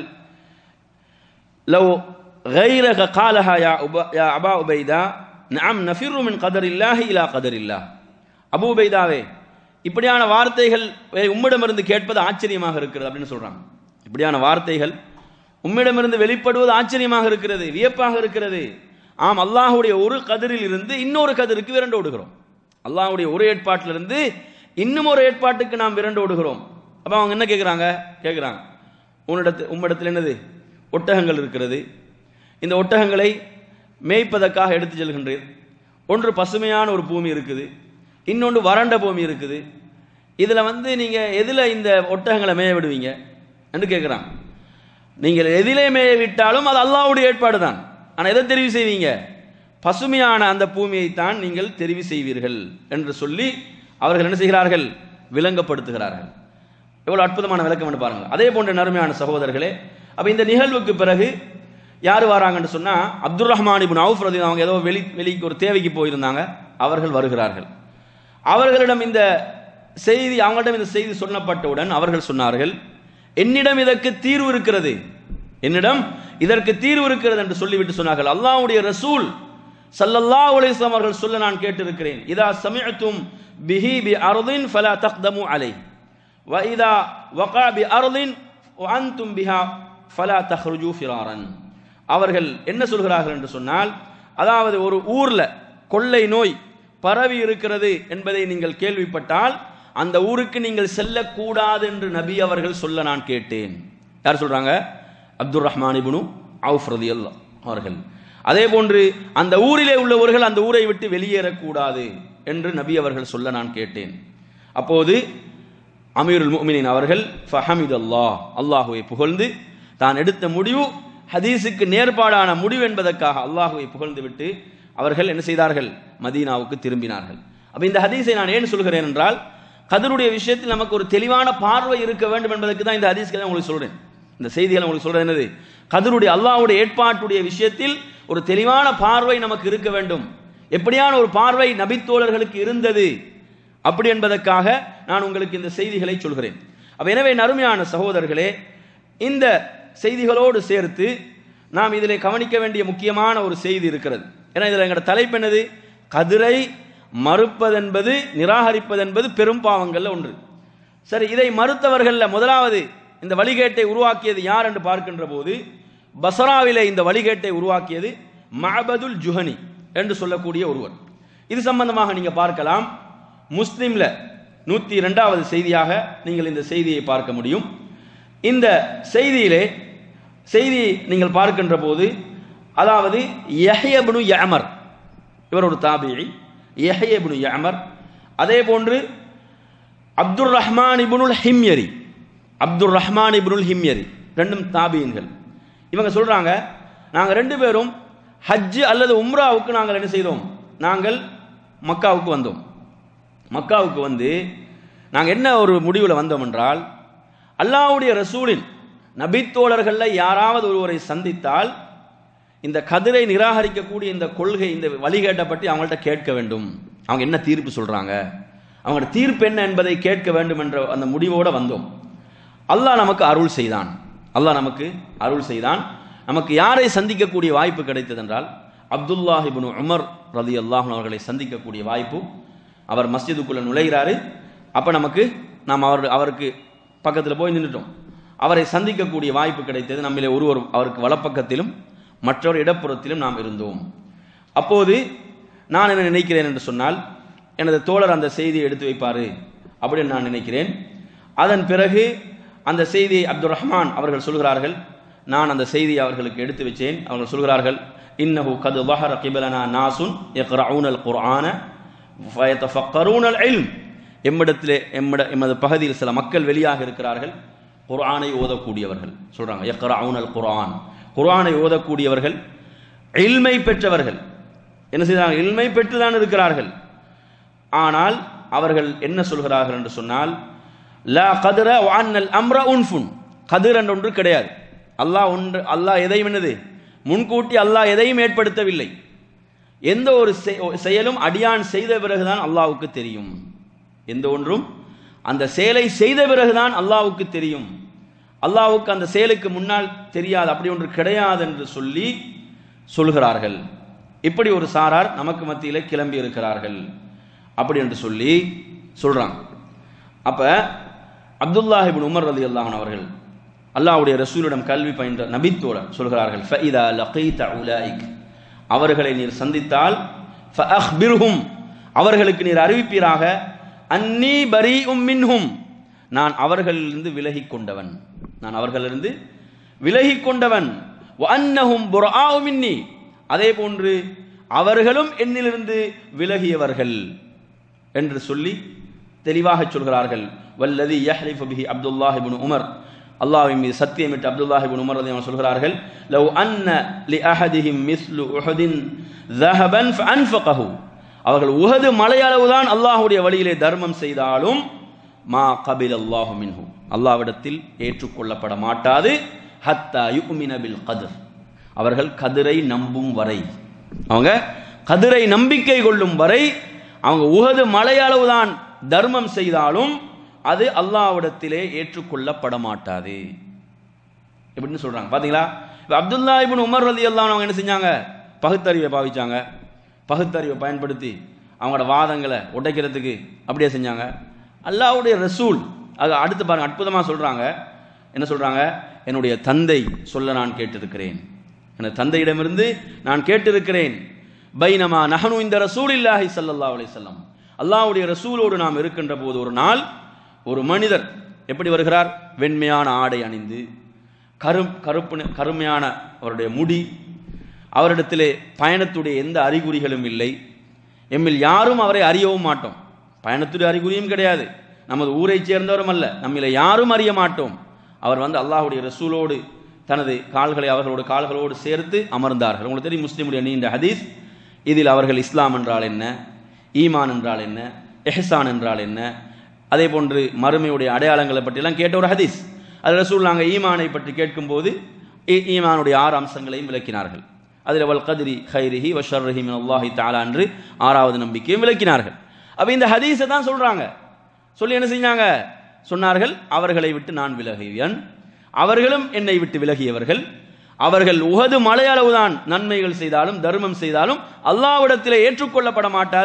لو غيرك قالها يا أبا, يا أبا أبيدا نعم نفر من قدر الله إلى قدر الله அபு உபைதாவே இப்படியான வார்த்தைகள் வே- உம்மிடமிருந்து கேட்பது ஆச்சரியமாக இருக்கிறது அப்படின்னு சொல்றாங்க இப்படியான வார்த்தைகள் உம்மிடமிருந்து வெளிப்படுவது ஆச்சரியமாக இருக்கிறது வியப்பாக இருக்கிறது ஆம் அல்லாஹ்வுடைய ஒரு கதிரில் இருந்து இன்னொரு கதிருக்கு விரண்டு ஓடுகிறோம் அல்லாஹ்வுடைய ஒரு ஏற்பாட்டிலிருந்து இன்னும் ஒரு ஏற்பாட்டுக்கு நாம் விரண்டு ஓடுகிறோம் அப்ப அவங்க என்ன கேட்குறாங்க கேட்குறாங்க உன்னிடத்து உம்மிடத்தில் என்னது ஒட்டகங்கள் இருக்கிறது இந்த ஒட்டகங்களை மேய்ப்பதற்காக எடுத்து செல்கின்றீர் ஒன்று பசுமையான ஒரு பூமி இருக்குது இன்னொன்று வறண்ட பூமி இருக்குது இதில் வந்து நீங்கள் எதில் இந்த ஒட்டகங்களை மேய விடுவீங்க என்று கேட்குறாங்க நீங்கள் எதிலே மேய விட்டாலும் அது அல்லாஹ்வுடைய ஏற்பாடு தான் ஆனால் எதை தெரிவு செய்வீங்க பசுமையான அந்த பூமியைத்தான் நீங்கள் தெரிவு செய்வீர்கள் என்று சொல்லி அவர்கள் என்ன செய்கிறார்கள் விளங்கப்படுத்துகிறார்கள் எவ்வளவு அற்புதமான விளக்கம் என்று பாருங்க அதே போன்ற நறுமையான சகோதரர்களே அப்ப இந்த நிகழ்வுக்கு பிறகு யார் வராங்கன்னு சொன்னா அப்துல் ரஹ்மான் இப்னு அவுஃப் ரதி அவங்க ஏதோ வெளி வெளிக்கு ஒரு தேவைக்கு போயிருந்தாங்க அவர்கள் வருகிறார்கள் அவர்களிடம் இந்த செய்தி அவங்களிடம் இந்த செய்தி சொல்லப்பட்டவுடன் அவர்கள் சொன்னார்கள் என்னிடம் இதற்கு தீர்வு இருக்கிறது என்னிடம் இதற்கு தீர்வு இருக்கிறது என்று சொல்லிவிட்டு சொன்னார்கள் அல்லாஹ்வுடைய ரசூல் ஸல்லல்லாஹு அலைஹி வஸல்லம் அவர்கள் சொல்ல நான் கேட்டிருக்கிறேன் இதா சமிஅத்தும் பிஹி பி அர்தின் ஃபலா தக்தமு அலைஹி وإذا وقع بأرض وأنتم بها فلا تخرجوا فرارا அவர்கள் என்ன சொல்கிறார்கள் என்று சொன்னால் அதாவது ஒரு ஊர்ல கொள்ளை நோய் பரவி இருக்கிறது என்பதை நீங்கள் கேள்விப்பட்டால் அந்த ஊருக்கு நீங்கள் செல்லக்கூடாது என்று நபி அவர்கள் சொல்ல நான் கேட்டேன் யார் சொல்றாங்க அப்துல் ரஹ்மான் இப்னு அவுஃப் ரலியல்லாஹு அவர்கள் அதே போன்று அந்த ஊரிலே உள்ளவர்கள் அந்த ஊரை விட்டு வெளியேறக்கூடாது என்று நபி அவர்கள் சொல்ல நான் கேட்டேன் அப்போது அமீருல் முஃமினீன் அவர்கள் ஃபஹமித் அல்லாஹ் அல்லாஹுவை புகழ்ந்து தான் எடுத்த முடிவு ஹதீஸுக்கு நேர்பாடான முடிவு என்பதற்காக அல்லாஹுவை புகழ்ந்து விட்டு அவர்கள் என்ன செய்தார்கள் மதீனாவுக்கு திரும்பினார்கள் அப்ப இந்த ஹதீஸை நான் ஏன் சொல்கிறேன் என்றால் கதருடைய விஷயத்தில் நமக்கு ஒரு தெளிவான பார்வை இருக்க வேண்டும் என்பதற்கு தான் இந்த ஹதீஸ்களை உங்களுக்கு சொல்றேன் இந்த செய்திகளை உங்களுக்கு சொல்றது என்னது கதருடைய அல்லாஹ்வுடைய ஏற்பாட்டுடைய விஷயத்தில் ஒரு தெளிவான பார்வை நமக்கு இருக்க வேண்டும் எப்படியான ஒரு பார்வை நபித்தோழர்களுக்கு இருந்தது அப்படி என்பதற்காக நான் உங்களுக்கு இந்த செய்திகளை சொல்கிறேன் அப்ப எனவே நறுமையான சகோதரர்களே இந்த செய்திகளோடு சேர்த்து நாம் இதிலே கவனிக்க வேண்டிய முக்கியமான ஒரு செய்தி இருக்கிறது ஏன்னா இதில் எங்களோட தலைப்பு என்னது கதிரை மறுப்பதென்பது நிராகரிப்பதென்பது பெரும் பாவங்கள்ல ஒன்று சரி இதை மறுத்தவர்கள்ல முதலாவது இந்த வழிகேட்டை உருவாக்கியது யார் என்று பார்க்கின்ற போது பசராவிலே இந்த வழிகேட்டை உருவாக்கியது மஅபதுல் ஜுஹனி என்று சொல்லக்கூடிய ஒருவர் இது சம்பந்தமாக நீங்க பார்க்கலாம் முஸ்லிம்ல நூத்தி இரண்டாவது செய்தியாக நீங்கள் இந்த செய்தியை பார்க்க முடியும் இந்த செய்தியிலே செய்தி நீங்கள் பார்க்கின்ற போது அதாவது யஹ்யப்னு யஅமர் இவர் ஒரு தாபியி யஹ்யப்னு யஅமர் அதே போன்று அப்துர் ரஹ்மான் இப்னுல் ஹிம்யரி அப்துர் ரஹ்மான் இப்னுல் ஹிம்யரி ரெண்டும் தாபியன்கள் இவங்க சொல்றாங்க நாங்கள் ரெண்டு பேரும் ஹஜ் அல்லது உம்ராவுக்கு நாங்கள் என்ன செய்தோம் நாங்கள் மக்காவுக்கு வந்தோம் மக்காவுக்கு வந்து நாங்கள் என்ன ஒரு முடிவில் வந்தோம் என்றால் அல்லாஹ்வுடைய ரசூலின் நபித்தோழர்களில் யாராவது ஒருவரை சந்தித்தால் இந்த கதிரை நிராகரிக்கக்கூடிய இந்த கொள்கை இந்த வழிகேட்டை பற்றி அவங்கள்ட்ட கேட்க வேண்டும் அவங்க என்ன தீர்ப்பு சொல்றாங்க அவங்களோட தீர்ப்பு என்ன என்பதை கேட்க வேண்டும் என்ற அந்த முடிவோடு வந்தோம் அல்லாஹ் நமக்கு அருள் செய்தான் அல்லாஹ் நமக்கு அருள் செய்தான் நமக்கு யாரை சந்திக்கக்கூடிய வாய்ப்பு கிடைத்தது என்றால் அப்துல்லாஹ் இப்னு உமர் ரதி அல்லாஹன் அவர்களை சந்திக்கக்கூடிய வாய்ப்பு அவர் மஸ்ஜிதுக்குள்ள நுழைகிறாரு அப்ப நமக்கு நாம் அவர் அவருக்கு பக்கத்தில் போய் நின்றுட்டோம் அவரை சந்திக்கக்கூடிய வாய்ப்பு கிடைத்தது நம்மிலே ஒருவர் அவருக்கு வலப்பக்கத்திலும் மற்றொரு இடப்புறத்திலும் நாம் இருந்தோம் அப்போது நான் என்ன நினைக்கிறேன் என்று சொன்னால் எனது தோழர் அந்த செய்தியை எடுத்து வைப்பாரு அப்படின்னு நான் நினைக்கிறேன் அதன் பிறகு அந்த செய்தியை அப்துல் ரஹ்மான் அவர்கள் சொல்கிறார்கள் நான் அந்த செய்தியை அவர்களுக்கு எடுத்து வச்சேன் அவர்கள் சொல்கிறார்கள் இன்னஹு கது வஹர கிபலனா நாசுன் யக்ரஊன அல் குர்ஆன ஃபயதஃபக்கரூன அல் இல்ம் எம்மிடத்திலே எம்மிட எமது பகுதியில் சில மக்கள் வெளியாக இருக்கிறார்கள் குர்ஆனை ஓதக்கூடியவர்கள் சொல்றாங்க யக்ரஊன அல் குர்ஆன் குர்ஆனை ஓதக்கூடியவர்கள் இல்மை பெற்றவர்கள் என்ன செய்தாங்க இல்மை பெற்று தான் இருக்கிறார்கள் ஆனால் அவர்கள் என்ன சொல்கிறார்கள் என்று சொன்னால் லா கதிர வான்னல் அம்ர உன்ஃபுன் கதிர் என்ற ஒன்று கிடையாது அல்லாஹ் ஒன்று அல்லாஹ் எதையும் என்னது முன்கூட்டி அல்லாஹ் எதையும் ஏற்படுத்தவில்லை எந்த ஒரு செயலும் அடியான் செய்த பிறகுதான் அல்லாவுக்கு தெரியும் எந்த ஒன்றும் அந்த செயலை செய்த பிறகுதான் அல்லாவுக்கு தெரியும் அல்லாவுக்கு அந்த செயலுக்கு முன்னால் தெரியாது அப்படி ஒன்று கிடையாது என்று சொல்லி சொல்கிறார்கள் இப்படி ஒரு சாரார் நமக்கு மத்தியில் கிளம்பி இருக்கிறார்கள் அப்படி என்று சொல்லி சொல்றாங்க அப்ப அப்துல்லாஹிபின் உமர் ரதி அல்லாஹன் அவர்கள் அல்லாஹ்வுடைய ரசூலிடம் கல்வி பயின்ற நபித்தோழர் சொல்கிறார்கள் ஃபஇதா லகீத உலாயிக் அவர்களை நீர் சந்தித்தால் ஃபஅஹ்பிர்ஹும் அவர்களுக்கு நீர் அறிவிப்பீராக அன்னி பரீஉம் மின்ஹும் நான் அவர்களிலிருந்து விலகிக் கொண்டவன் நான் அவர்களிலிருந்து விலகிக் கொண்டவன் வஅன்னஹும் புர்ஆஉ மின்னி அதே போன்று அவர்களும் என்னிலிருந்து விலகியவர்கள் என்று சொல்லி தெளிவாக சொல்கிறார்கள் வல்லதி யஹ்லிஃபு பிஹி அப்துல்லாஹ் இப்னு உமர் அல்லாஹ்வின் மீது சத்தியமிட்டு அப்துல்லாஹ் இப்னு உமர் ரலியல்லாஹு சொல்கிறார்கள் லவ் அன்ன லி அஹதிஹிம் மிஸ்லு உஹதின் ذهبا فانفقه அவர்கள் உஹது மலையளவுதான் அல்லாஹ்வுடைய வழியிலே தர்மம் செய்தாலும் மா கபில் அல்லாஹு மின்ஹு அல்லாஹ்விடத்தில் ஏற்றுக்கொள்ளப்பட மாட்டாது ஹத்தா யுமின பில் கதிர் அவர்கள் கதிரை நம்பும் வரை அவங்க கதிரை நம்பிக்கை கொள்ளும் வரை அவங்க உகது மலையளவுதான் தர்மம் செய்தாலும் அது அல்லாவிடத்திலே ஏற்றுக்கொள்ளப்பட மாட்டாது எப்படின்னு சொல்றாங்க பாத்தீங்களா இப்போ அப்துல்லா இபின் உமர் ரதி அல்லாஹ் அவங்க என்ன செஞ்சாங்க பகுத்தறிவை பாவிச்சாங்க பகுத்தறிவை பயன்படுத்தி அவங்களோட வாதங்களை உடைக்கிறதுக்கு அப்படியே செஞ்சாங்க அல்லாஹ்வுடைய ரசூல் அது அடுத்து பாருங்க அற்புதமாக சொல்றாங்க என்ன சொல்றாங்க என்னுடைய தந்தை சொல்ல நான் கேட்டிருக்கிறேன் எனது தந்தையிடமிருந்து நான் கேட்டிருக்கிறேன் பைனமா நஹனு இந்த ரசூல் இல்லாஹி சல்லல்லாஹு அலைஹி வஸல்லம் அல்லாஹ்வுடைய ரசூலோடு நாம் இருக்கின்ற போது ஒரு நாள் ஒரு மனிதர் எப்படி வருகிறார் வெண்மையான ஆடை அணிந்து கரு கருப்பு கருமையான அவருடைய முடி அவரிடத்திலே பயணத்துடைய எந்த அறிகுறிகளும் இல்லை எம்மில் யாரும் அவரை அறியவும் மாட்டோம் பயணத்துடைய அறிகுறியும் கிடையாது நமது ஊரை சேர்ந்தவரும் அல்ல நம்மில யாரும் அறிய மாட்டோம் அவர் வந்து அல்லாஹ்வுடைய ரசூலோடு தனது கால்களை அவர்களோட கால்களோடு சேர்த்து அமர்ந்தார்கள் உங்களுக்கு தெரியும் முஸ்லிமுடைய நீண்ட ஹதீஸ் இதில் அவர்கள் இஸ்லாம் என்றால் என்ன ஈமான் என்றால் என்ன எஹ்சான் என்றால் என்ன அதே போன்று மறுமையுடைய அடையாளங்களை பற்றியெல்லாம் கேட்ட ஒரு ஹதீஸ் அது ரசூல் நாங்கள் ஈமானை பற்றி கேட்கும்போது ஈ- ஈமானுடைய ஆறு அம்சங்களையும் விளக்கினார்கள் அதில் வல் கதிரி ஹைரிஹி வஷர்ரிஹி மின் அல்லாஹி தாலா என்று ஆறாவது நம்பிக்கையும் விளக்கினார்கள் அப்போ இந்த ஹதீஸை தான் சொல்றாங்க சொல்லி என்ன செஞ்சாங்க சொன்னார்கள் அவர்களை விட்டு நான் விலகியவன் அவர்களும் என்னை விட்டு விலகியவர்கள் அவர்கள் உகது மலையளவுதான் நன்மைகள் செய்தாலும் தர்மம் செய்தாலும் அல்லாவிடத்திலே ஏற்றுக்கொள்ளப்பட மாட்டாது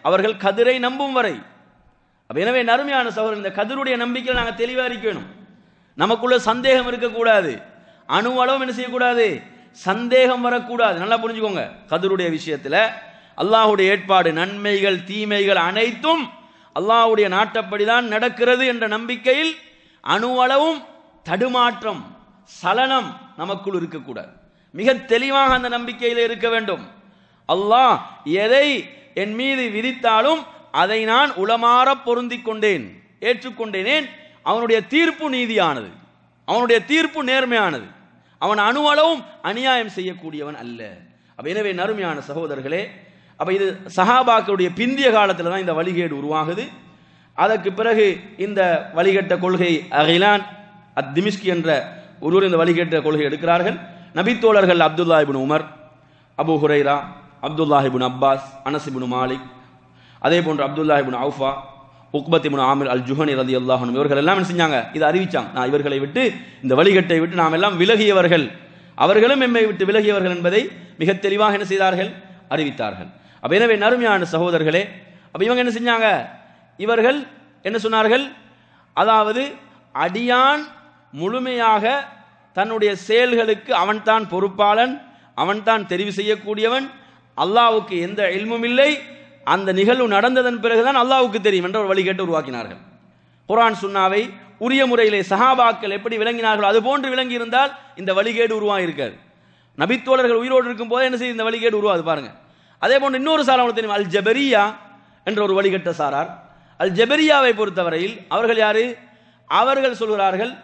அவர்கள் கதிரை நம்பும் வரை அப்ப எனவே நறுமையான சகோதரர் இந்த கதிருடைய நம்பிக்கையில் நாங்கள் தெளிவாக இருக்கணும் நமக்குள்ள சந்தேகம் இருக்கக்கூடாது அணு அளவும் என்ன செய்யக்கூடாது சந்தேகம் வரக்கூடாது நல்லா புரிஞ்சுக்கோங்க கதிருடைய விஷயத்துல அல்லாஹ்வுடைய ஏற்பாடு நன்மைகள் தீமைகள் அனைத்தும் அல்லாஹ்வுடைய நாட்டப்படிதான் நடக்கிறது என்ற நம்பிக்கையில் அணு அளவும் தடுமாற்றம் சலனம் நமக்குள் இருக்கக்கூடாது மிக தெளிவாக அந்த நம்பிக்கையில் இருக்க வேண்டும் அல்லாஹ் எதை என் மீது விதித்தாலும் அதை நான் உளமாற பொருந்திக் கொண்டேன் ஏற்றுக்கொண்டேனேன் அவனுடைய தீர்ப்பு நீதியானது அவனுடைய தீர்ப்பு நேர்மையானது அவன் அணுவளவும் அநியாயம் செய்யக்கூடியவன் அல்ல அப்ப எனவே நறுமையான சகோதரர்களே அப்ப இது சஹாபாக்களுடைய பிந்திய காலத்தில் தான் இந்த வழிகேடு உருவாகுது அதற்கு பிறகு இந்த வழிகட்ட கொள்கை அகிலான் அத் திமிஷ்கி என்ற ஒருவர் இந்த வழிகேட்ட கொள்கை எடுக்கிறார்கள் நபித்தோழர்கள் Abdullah ibn Umar Abu Hurairah Abdullah ibn Abbas Anas ibn Malik அதே போன்று Abdullah ibn Awfa Uqbah ibn Amir al Juhani ரதி அல்லாஹனும் இவர்கள் எல்லாம் என்ன செஞ்சாங்க இதை அறிவிச்சாங்க நான் இவர்களை விட்டு இந்த வழிகட்டை விட்டு நாம் எல்லாம் விலகியவர்கள் அவர்களும் எம்மை விட்டு விலகியவர்கள் என்பதை மிக தெளிவாக என்ன செய்தார்கள் அறிவித்தார்கள் அப்ப எனவே நறுமையான சகோதரர்களே அப்ப இவங்க என்ன செஞ்சாங்க இவர்கள் என்ன சொன்னார்கள் அதாவது அடியான் முழுமையாக தன்னுடைய செயல்களுக்கு அவன்தான் பொறுப்பாளன் அவன்தான் தெரிவு செய்யக்கூடியவன் அல்லாவுக்கு எந்த இல்மும் இல்லை அந்த நிகழ்வு நடந்ததன் பிறகுதான் அல்லாவுக்கு தெரியும் என்ற ஒரு வழிகேட்டு உருவாக்கினார்கள் குரான் சுன்னாவை உரிய முறையிலே சஹாபாக்கள் எப்படி விளங்கினார்களோ அது போன்று விளங்கி இருந்தால் இந்த வழிகேடு உருவாகி இருக்காது நபித்தோழர்கள் உயிரோடு இருக்கும் போது என்ன செய்து இந்த வழிகேடு உருவாது பாருங்க அதே போன்று இன்னொரு சார் அவங்களுக்கு தெரியும் அல் ஜபரியா என்ற ஒரு வழிகட்ட சாரார் அல் ஜபரியாவை பொறுத்தவரையில் அவர்கள் யாரு அவர்கள் சொல்கிறார்கள்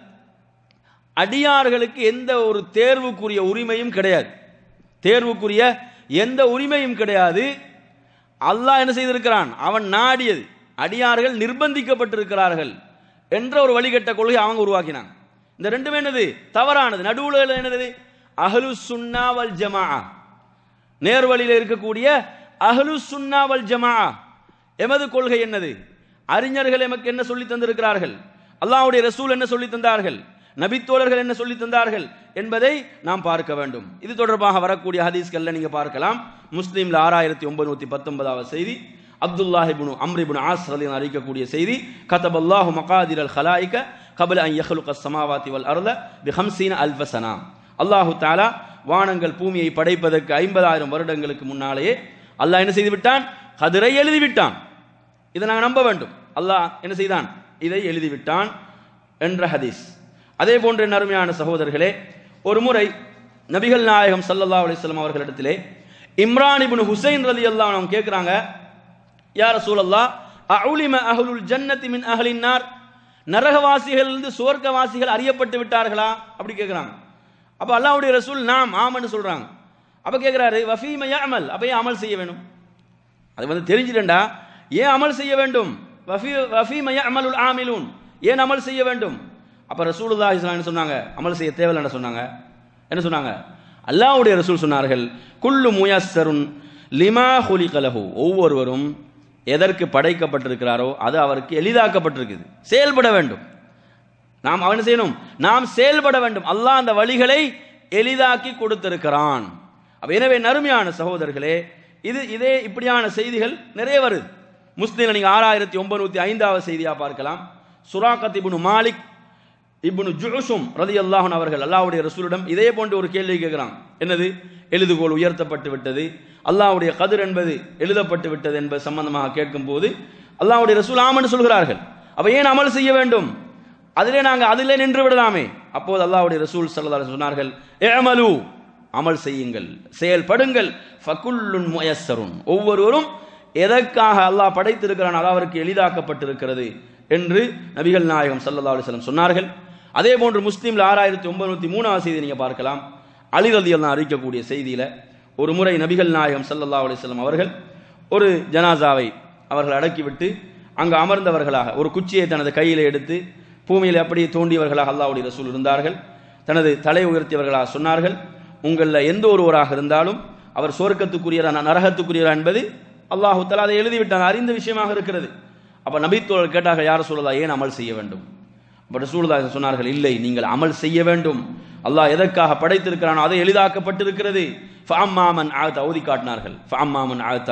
அடியார்களுக்கு எந்த ஒரு தேர்வுக்குரிய உரிமையும் கிடையாது தேர்வுக்குரிய எந்த உரிமையும் கிடையாது அல்லாஹ் என்ன செய்திருக்கிறான் அவன் நாடியது அடியார்கள் நிர்பந்திக்கப்பட்டிருக்கிறார்கள் என்ற ஒரு வழிகட்ட கொள்கை அவங்க உருவாக்கினாங்க இந்த ரெண்டுமே என்னது தவறானது நடுவுல என்னது அஹ்லு சுன்னா வல் ஜமா நேர்வழியில் இருக்கக்கூடிய அஹ்லு சுன்னா வல் ஜமா எமது கொள்கை என்னது அறிஞர்கள் எமக்கு என்ன சொல்லி தந்திருக்கிறார்கள் அல்லாஹ்வுடைய ரசூல் என்ன சொல்லி தந்தார்கள் நபித்தோழர்கள் என்ன சொல்லி தந்தார்கள் என்பதை நாம் பார்க்க வேண்டும் இது தொடர்பாக வரக்கூடிய ஹதீஸ்கள்ல நீங்க பார்க்கலாம் முஸ்லீம்ல ஆறாயிரத்தி ஒன்பது நூத்தி பத்தொன்பதாவது செய்தி அப்துல்லாஹிபுனு அம்ரிபுன் ஆஸ் ரலியன் அறிவிக்கக்கூடிய செய்தி கதபல்லாஹு மகாதிர் அல் ஹலாயிக கபல அன் யஹ்லுக ஸமாவாதி வல் அர்த பி ஹம்சீன அல்ஃப ஸனா அல்லாஹு தஆலா வானங்கள் பூமியை படைப்பதற்கு ஐம்பதாயிரம் வருடங்களுக்கு முன்னாலேயே அல்லாஹ் என்ன செய்து விட்டான் கதிரை எழுதி விட்டான் இதை நாங்கள் நம்ப வேண்டும் அல்லாஹ் என்ன செய்தான் இதை எழுதிவிட்டான் என்ற ஹதீஸ் அதே போன்ற நறுமையான சகோதரர்களே ஒரு முறை நபிகள் நாயகம் சல்லல்லா அலிஸ்லாம் அவர்களிடத்திலே இம்ரான் இப்னு ஹுசைன் ரலி அல்லாஹ் அவங்க கேட்குறாங்க யார சூழல்லா அவுலிம அஹ்லுல் ஜன்னதி மின் அஹ்லின் நார் நரகவாசிகளிலிருந்து சுவர்க்கவாசிகள் அறியப்பட்டு விட்டார்களா அப்படி கேட்குறாங்க அப்போ அல்லாஹ்வுடைய ரசூல் நாம் ஆமன்னு சொல்றாங்க அப்ப கேட்குறாரு வஃபீம அமல் அப்ப ஏன் அமல் செய்ய வேணும் அது வந்து தெரிஞ்சிடண்டா ஏன் அமல் செய்ய வேண்டும் வஃபி வஃபீம அமலுல் ஆமிலூன் ஏன் அமல் செய்ய வேண்டும் அப்ப ரசூலுல்லாஹி ஸல்லல்லாஹு அலைஹி சொன்னாங்க அமல் செய்ய தேவையில்லைன்னு சொன்னாங்க என்ன சொன்னாங்க அல்லாஹ்வுடைய ரசூல் சொன்னார்கள் குல்லு முயஸ்ஸருன் லிமா ஹுலிகலஹு ஒவ்வொருவரும் எதற்கு படைக்கப்பட்டிருக்கிறாரோ அது அவருக்கு எளிதாக்கப்பட்டிருக்குது செயல்பட வேண்டும் நாம் அவன் செய்யணும் நாம் செயல்பட வேண்டும் அல்லாஹ் அந்த வழிகளை எளிதாக்கி கொடுத்திருக்கிறான் அப்ப எனவே நறுமையான சகோதரர்களே இது இதே இப்படியான செய்திகள் நிறைய வருது முஸ்லீம்ல நீங்க ஆறாயிரத்தி ஒன்பது ஐந்தாவது செய்தியா பார்க்கலாம் சுராக்கத் இப்னு மாலிக் இப்னு ஜுசும் ரதி அல்லாஹன் அவர்கள் அல்லாஹ்வுடைய ரசூலிடம் இதே போன்ற ஒரு கேள்வி கேட்கிறான் என்னது எழுதுகோல் உயர்த்தப்பட்டு விட்டது அல்லாஹ்வுடைய கதிர் என்பது எழுதப்பட்டு விட்டது என்பது சம்பந்தமாக கேட்கும் போது அல்லாஹ்வுடைய ரசூல் ஆமன்னு சொல்கிறார்கள் அப்ப ஏன் அமல் செய்ய வேண்டும் அதிலே நாங்க அதிலே நின்று விடலாமே அப்போது அல்லாஹ்வுடைய ரசூல் ஸல்லல்லாஹு அலைஹி சொன்னார்கள் ஏமலு அமல் செய்யுங்கள் செயல்படுங்கள் ஃபகுல்லுன் முயஸ்ஸருன் ஒவ்வொருவரும் எதற்காக அல்லாஹ் படைத்திருக்கிறான் அது அவருக்கு எளிதாக்கப்பட்டிருக்கிறது என்று நபிகள் நாயகம் ஸல்லல்லாஹு அலைஹி வஸல்லம் சொன்னார்கள் அதே போன்று முஸ்லீம்ல ஆறாயிரத்தி ஒன்பது மூணாவது செய்தி நீங்க பார்க்கலாம் அலி ரலியல்லாஹு அறிவிக்கக்கூடிய செய்தியில ஒரு முறை நபிகள் நாயகம் ஸல்லல்லாஹு அலைஹி வஸல்லம் அவர்கள் ஒரு ஜனாசாவை அவர்கள் அடக்கிவிட்டு அங்கு அமர்ந்தவர்களாக ஒரு குச்சியை தனது கையில் எடுத்து பூமியில் அப்படியே தோண்டியவர்களாக அல்லாஹ்வுடைய ரசூல் இருந்தார்கள் தனது தலை உயர்த்தியவர்களாக சொன்னார்கள் உங்களில் எந்த ஒருவராக இருந்தாலும் அவர் சொர்க்கத்துக்குரியரா நரகத்துக்குரியரா என்பது அல்லாஹு தலா அதை எழுதிவிட்டான் அறிந்த விஷயமாக இருக்கிறது அப்ப நபித்தோழர் கேட்டாக யார் சொல்லலா ஏன் அமல் செய்ய வேண்டும் அப்ப ரசூலுல்லாஹி சொன்னார்கள் இல்லை நீங்கள் அமல் செய்ய வேண்டும் அல்லாஹ் எதற்காக படைத்திருக்கிறானோ அதை எளிதாக்கப்பட்டிருக்கிறது ஃபஅம்மாமன் ஆத்தா ஓதி காட்டினார்கள் ஃபஅம்மாமன் ஆத்தா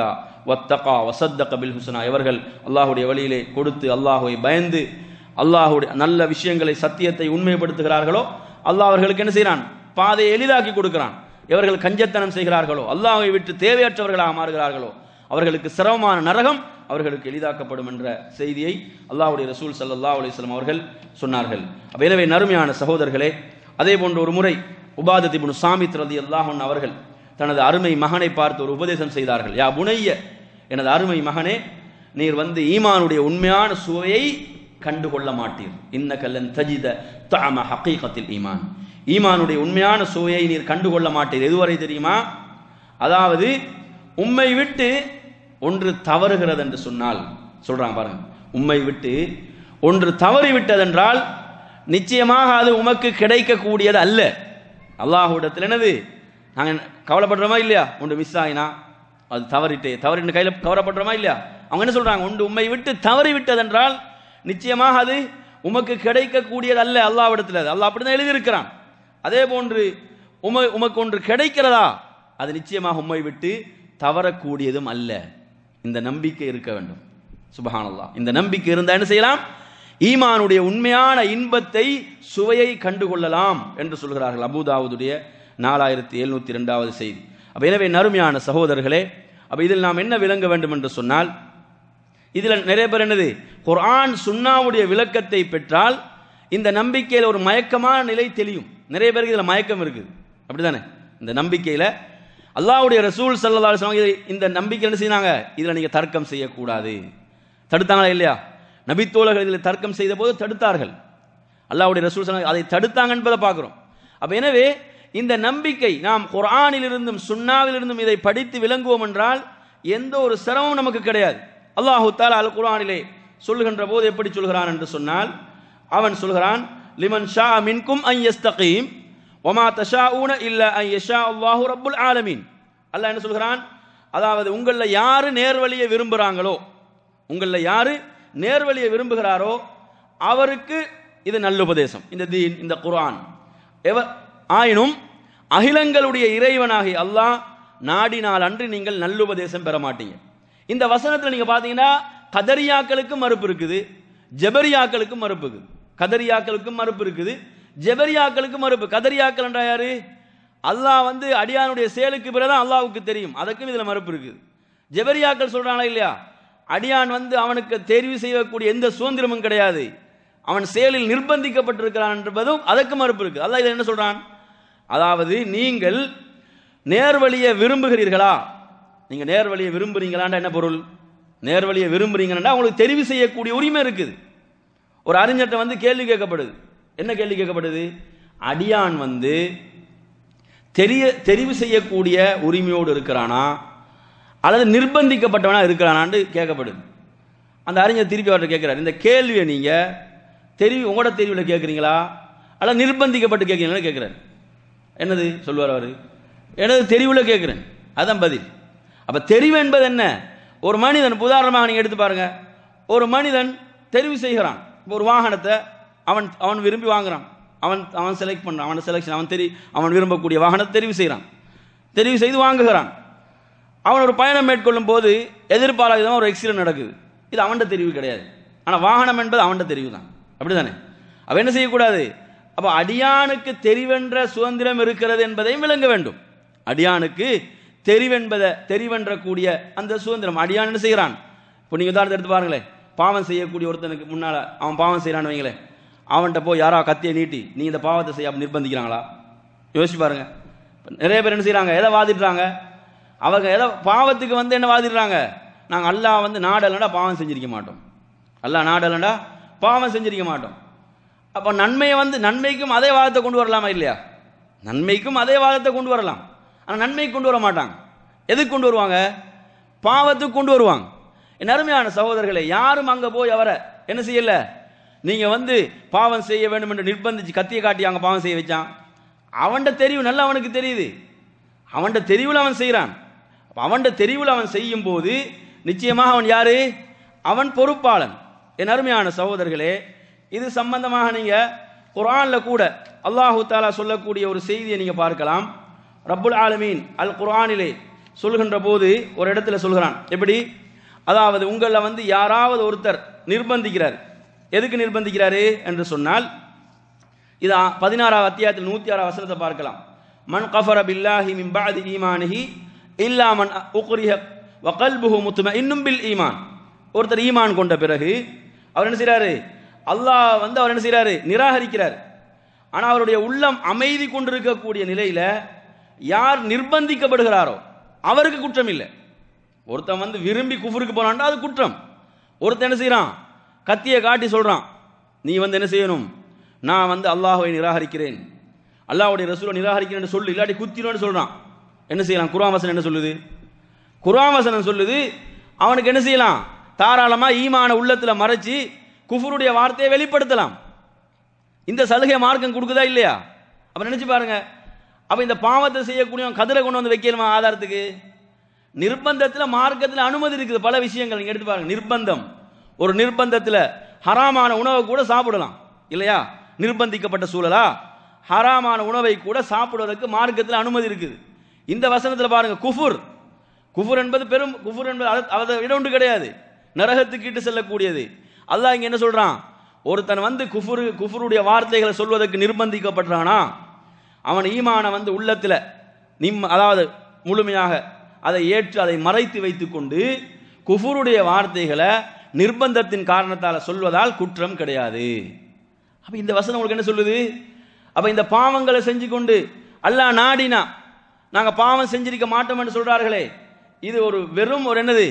வத்தகா வசத்தக பில் ஹுசனா இவர்கள் அல்லாஹுடைய வழியிலே கொடுத்து அல்லாஹுவை பயந்து அல்லாஹுடைய நல்ல விஷயங்களை சத்தியத்தை உண்மைப்படுத்துகிறார்களோ அல்லாஹ் அவர்களுக்கு என்ன செய்கிறான் பாதையை எளிதாக்கி கொடுக்கிறான் எவர்கள் கஞ்சத்தனம் செய்கிறார்களோ அல்லாஹை விட்டு தேவையற்றவர்களாக மாறுகிறார்களோ அவர்களுக்கு சிரமமான நரகம் அவர்களுக்கு எளிதாக்கப்படும் என்ற செய்தியை அல்லாஹ்வுடைய ரசூல் ஸல்லல்லாஹு அலைஹி வஸல்லம் அவர்கள் சொன்னார்கள் அப்ப எனவே நறுமையான சகோதரர்களே அதே போன்ற ஒரு முறை உபாதத் இப்னு சாமித் ரலியல்லாஹு அன்ஹு அவர்கள் தனது அருமை மகனை பார்த்து ஒரு உபதேசம் செய்தார்கள் யா புனைய எனது அருமை மகனே நீர் வந்து ஈமானுடைய உண்மையான சுவையை கண்டுகொள்ள மாட்டீர் இன்ன கல்லன் தஜித தஅம ஹகீகத்தில் ஈமான் ஈமானுடைய உண்மையான சுவையை நீர் கண்டுகொள்ள மாட்டீர் எதுவரை தெரியுமா அதாவது உம்மை விட்டு ஒன்று தவறுகிறது என்று சொன்னால் சொல்றாங்க பாருங்க உம்மை விட்டு ஒன்று தவறி விட்டதென்றால் நிச்சயமாக அது உமக்கு கிடைக்கக்கூடியது அல்ல அல்லாஹ்விடத்தில் என்னது நாங்கள் கவலைப்படுறோமா இல்லையா ஒன்று மிஸ் ஆயினா அது தவறிட்டு தவறிட்டு கையில் கவலைப்படுறோமா இல்லையா அவங்க என்ன சொல்றாங்க ஒன்று உம்மை விட்டு தவறி விட்டதென்றால் நிச்சயமாக அது உமக்கு கிடைக்கக்கூடியது அல்ல அல்லாஹ்விடத்தில் அது அல்லாஹ் அப்படிதான் எழுதியிருக்கிறான் அதே போன்று உமை உமக்கு ஒன்று கிடைக்கிறதா அது நிச்சயமாக உம்மை விட்டு தவறக்கூடியதும் அல்ல இந்த நம்பிக்கை இருக்க வேண்டும் சுபஹானல்லாஹ் இந்த நம்பிக்கை இருந்தா என்ன செய்யலாம் ஈமானுடைய உண்மையான இன்பத்தை சுவையை கண்டுகொள்ளலாம் என்று சொல்கிறார்கள் அபுதாவுதுடைய நாலாயிரத்தி எழுநூத்தி ரெண்டாவது செய்தி அப்ப எனவே நறுமையான சகோதரர்களே அப்ப இதில் நாம் என்ன விளங்க வேண்டும் என்று சொன்னால் இதில் நிறைய பேர் என்னது குர்ஆன் சுன்னாவுடைய விளக்கத்தை பெற்றால் இந்த நம்பிக்கையில் ஒரு மயக்கமான நிலை தெளியும் நிறைய பேருக்கு இதில் மயக்கம் இருக்குது அப்படிதானே இந்த நம்பிக்கையில் அல்லாஹ்வுடைய ரசூல் சல்லல்லாஹு அலைஹி வஸல்லம் இதை- இந்த நம்பிக்கை என்ன செய்தாங்க இதில் நீங்கள் தர்க்கம் செய்யக்கூடாது தடுத்தாங்களா இல்லையா நபித்தோழர்கள் இதில் தர்க்கம் செய்த போது தடுத்தார்கள் அல்லாஹ்வுடைய ரசூல் ஸல்லல்லாஹு அலைஹி வஸல்லம் அதை தடுத்தாங்க என்பதை பார்க்குறோம் அப்ப எனவே இந்த நம்பிக்கை நாம் குர்ஆனிலிருந்தும் சுன்னாவிலிருந்தும் இதை படித்து விளங்குவோம் என்றால் எந்த ஒரு சிரமமும் நமக்கு கிடையாது அல்லாஹு தாலா அல் குர்ஆனிலே சொல்லுகின்ற போது எப்படி சொல்கிறான் என்று சொன்னால் அவன் சொல்கிறான் லிமன் ஷா மின்கும் ஐ யஸ்தகீம் ஒமா தஷாஊன இல்ல ஐ யஷா அல்லாஹு ரப்புல் ஆலமீன் அல்லாஹ் என்ன சொல்கிறான் அதாவது உங்களில் யாரு நேர்வழியை விரும்புகிறாங்களோ உங்களில் யாரு நேர்வழியை விரும்புகிறாரோ அவருக்கு இது நல்லுபதேசம் இந்த தீன் இந்த குர்ஆன் எவ ஆயினும் அகிலங்களுடைய இறைவனாகி அல்லாஹ் நாடினால் அன்று நீங்கள் நல்லுபதேசம் பெற மாட்டீங்க இந்த வசனத்தில் நீங்க பார்த்தீங்கன்னா கதரியாக்களுக்கும் மறுப்பு இருக்குது ஜெபரியாக்களுக்கும் மறுப்பு இருக்குது கதரியாக்களுக்கும் மறுப்பு இருக்குது ஜெபரியாக்களுக்கும் மறுப்பு கதரியாக்கள் என்றா யாரு அல்லாஹ் வந்து அடியானுடைய செயலுக்கு பிறகுதான் அல்லாஹ்வுக்கு தெரியும் அதுக்கும் இதுல மறுப்பு இருக்குது ஜெபரியாக்கள் சொல்றாங்களா இல்லையா அடியான் வந்து அவனுக்கு தெரிவு செய்யக்கூடிய எந்த சுதந்திரமும் கிடையாது அவன் செயலில் நிர்பந்திக்கப்பட்டிருக்கிறான் என்பதும் அதற்கு மறுப்பு இருக்கு அல்லாஹ் இதில் என்ன சொல்றான் அதாவது நீங்கள் நேர்வழியை விரும்புகிறீர்களா நீங்க நேர்வழியை விரும்புறீங்களான்னா என்ன பொருள் நேர்வழியை விரும்புறீங்கன்னா உங்களுக்கு தெரிவு செய்யக்கூடிய உரிமை இருக்குது ஒரு அறிஞர்கிட்ட வந்து கேள்வி கேட்கப்படுது என்ன கேள்வி கேட்கப்படுது அடியான் வந்து தெரிய தெரிவு செய்யக்கூடிய உரிமையோடு இருக்கிறானா அல்லது நிர்பந்திக்கப்பட்டவனா இருக்கிறானான்னு கேட்கப்படுது அந்த அறிஞர் திருப்பி அவர்கிட்ட கேட்கிறார் இந்த கேள்வியை நீங்க தெரிவி உங்களோட தெரிவில் கேட்குறீங்களா அல்லது நிர்பந்திக்கப்பட்டு கேட்குறீங்களா கேட்குறாரு என்னது சொல்லுவார் அவர் எனது தெரிவில் கேட்குறேன் அதான் பதில் அப்போ தெரிவு என்பது என்ன ஒரு மனிதன் இப்ப உதாரணமாக நீங்கள் எடுத்து பாருங்க ஒரு மனிதன் தெரிவு செய்கிறான் இப்ப ஒரு வாகனத்தை அவன் அவன் விரும்பி வாங்குறான் அவன் அவன் செலக்ட் பண்ணுறான் அவன் செலெக்ஷன் அவன் தெரி அவன் விரும்பக்கூடிய வாகனத்தை தெரிவு செய்கிறான் தெரிவு செய்து வாங்குகிறான் அவன் ஒரு பயணம் மேற்கொள்ளும் போது எதிர்பாராத விதமா ஒரு எக்ஸிடென்ட் நடக்குது இது அவன்கிட்ட தெரிவு கிடையாது ஆனால் வாகனம் என்பது அவன்கிட்ட தெரிவு தான் அப்படிதானே அவன் என்ன செய்யக்கூடாது அப்போ அடியானுக்கு தெரிவென்ற சுதந்திரம் இருக்கிறது என்பதையும் விளங்க வேண்டும் அடியானுக்கு தெரிவென்பதை தெரிவென்ற கூடிய அந்த சுதந்திரம் அடியான் என்ன செய்கிறான் இப்போ நீங்கள் உதாரணத்தை எடுத்து பாருங்களேன் பாவம் செய்யக்கூடிய ஒருத்தனுக்கு முன்னால் அவன் பாவம் செய்கிறான்னு வைங்களேன் அவன்கிட்ட போய் யாரா கத்தியை நீட்டி நீ இந்த பாவத்தை செய்ய அப்படி நிர்பந்திக்கிறாங்களா யோசிச்சு பாருங்க இப்ப நிறைய பேர் என்ன செய்கிறாங்க எதை வாதிடுறாங்க அவங்க எதை பாவத்துக்கு வந்து என்ன வாதிடுறாங்க நாங்கள் அல்லாஹ் வந்து நாடலண்டா பாவம் செஞ்சிருக்க மாட்டோம் அல்லாஹ் நாடலண்டா பாவம் செஞ்சிருக்க மாட்டோம் அப்போ நன்மையை வந்து நன்மைக்கும் அதே வாதத்தை கொண்டு வரலாமா இல்லையா நன்மைக்கும் அதே வாதத்தை கொண்டு வரலாம் ஆனால் நன்மைக்கு கொண்டு வர மாட்டாங்க எதுக்கு கொண்டு வருவாங்க பாவத்துக்கு கொண்டு வருவாங்க என் அருமையான சகோதரர்களே யாரும் அங்கே போய் அவரை என்ன செய்யல நீங்கள் வந்து பாவம் செய்ய வேண்டும் என்று நிர்பந்திச்சு கத்தியை காட்டி அங்கே பாவம் செய்ய வச்சான் அவன்கிட்ட தெரிவு நல்லா அவனுக்கு தெரியுது அவன்கிட்ட தெரிவில் அவன் செய்கிறான் அவன்கிட்ட தெரிவில் அவன் செய்யும் போது நிச்சயமாக அவன் யாரு அவன் பொறுப்பாளன் என் அருமையான சகோதரர்களே இது சம்பந்தமாக நீங்க குர்ஆன்ல கூட அல்லாஹு தாலா சொல்லக்கூடிய ஒரு செய்தியை நீங்க பார்க்கலாம் ரப்புல் ஆலமீன் அல் குர்ஆனிலே சொல்கின்ற போது ஒரு இடத்துல சொல்கிறான் எப்படி அதாவது உங்களை வந்து யாராவது ஒருத்தர் நிர்பந்திக்கிறார் எதுக்கு நிர்பந்திக்கிறாரு என்று சொன்னால் இது ஆ- பதினாறாவது அத்தியாயத்தில் நூத்தி ஆறாவது வசனத்தை பார்க்கலாம் மன் கஃபர பில்லாஹி மின் பஅதி ஈமானிஹி இல்லா மன் உக்ரிஹ வ கல்புஹு முத்மஇன்னும் பில் ஈமான் ஒருத்தர் ஈமான் கொண்ட பிறகு அவர் என்ன செய்றாரு அல்லாஹ் வந்து அவர் என்ன செய்றாரு நிராகரிக்கிறார் ஆனா அவருடைய உள்ளம் அமைதி கொண்டிருக்கக்கூடிய நிலையில யார் நிர்பந்திக்கப்படுகிறாரோ அவருக்கு குற்றம் இல்லை ஒருத்தன் வந்து விரும்பி குஃபருக்கு போனான்டா அது குற்றம் ஒருத்தன் என்ன செய்றான் கத்தியை காட்டி சொல்றான் நீ வந்து என்ன செய்யணும் நான் வந்து அல்லாஹ்வை நிராகரிக்கிறேன் அல்லாஹ்வுடைய ரசூலை நிராகரிக்கிறேன்னு சொல்லு இல்லாட்டி குத்திடுவேன்னு சொல்றான் என்ன செய்யலாம் குர்ஆன் வசனம் என்ன சொல்லுது குர்ஆன் வசனம் சொல்லுது அவனுக்கு என்ன செய்யலாம் தாராளமா ஈமான உள்ளத்துல மறைச்சு குஃபருடைய வார்த்தையை வெளிப்படுத்தலாம் இந்த சலுகை மார்க்கம் கொடுக்குதா இல்லையா அப்ப நினைச்சு பாருங்க அப்ப இந்த பாவத்தை செய்யக்கூடியவன் கதிரை கொண்டு வந்து வைக்கணுமா ஆதாரத்துக்கு நிர்பந்தத்துல மார்க்கத்துல அனுமதி இருக்குது பல விஷயங்கள் நீங்க எடுத்து பாருங்க நிர்பந்தம் ஒரு நிர்பந்தத்துல ஹராமான உணவை கூட சாப்பிடலாம் இல்லையா நிர்பந்திக்கப்பட்ட சூழலா ஹராமான உணவை கூட சாப்பிடுவதற்கு மார்க்கத்தில் அனுமதி இருக்குது இந்த வசனத்துல பாருங்க குஃபுர் குஃபுர் என்பது பெரும் குஃபுர் என்பது அது- அதை விட ஒன்று கிடையாது நரகத்துக்கு இட்டு செல்லக்கூடியது அல்லாஹ் இங்க என்ன சொல்றான் ஒருத்தன் வந்து குஃபுரு குஃபுருடைய வார்த்தைகளை சொல்வதற்கு நிர்பந்திக்கப்படுறானா அவன் ஈமான வந்து உள்ளத்துல நிம் அதாவது முழுமையாக அதை ஏற்று அதை மறைத்து வைத்துக்கொண்டு குஃபுருடைய வார்த்தைகளை நிர்பந்தத்தின் காரணத்தால சொல்வதால் குற்றம் கிடையாது அப்ப இந்த வசனம் உங்களுக்கு என்ன சொல்லுது அப்ப இந்த பாவங்களை செஞ்சு கொண்டு அல்லாஹ் நாடினா நாங்க பாவம் செஞ்சிருக்க மாட்டோம்னு சொல்றார்களே இது ஒரு வெறும் ஒரு என்னது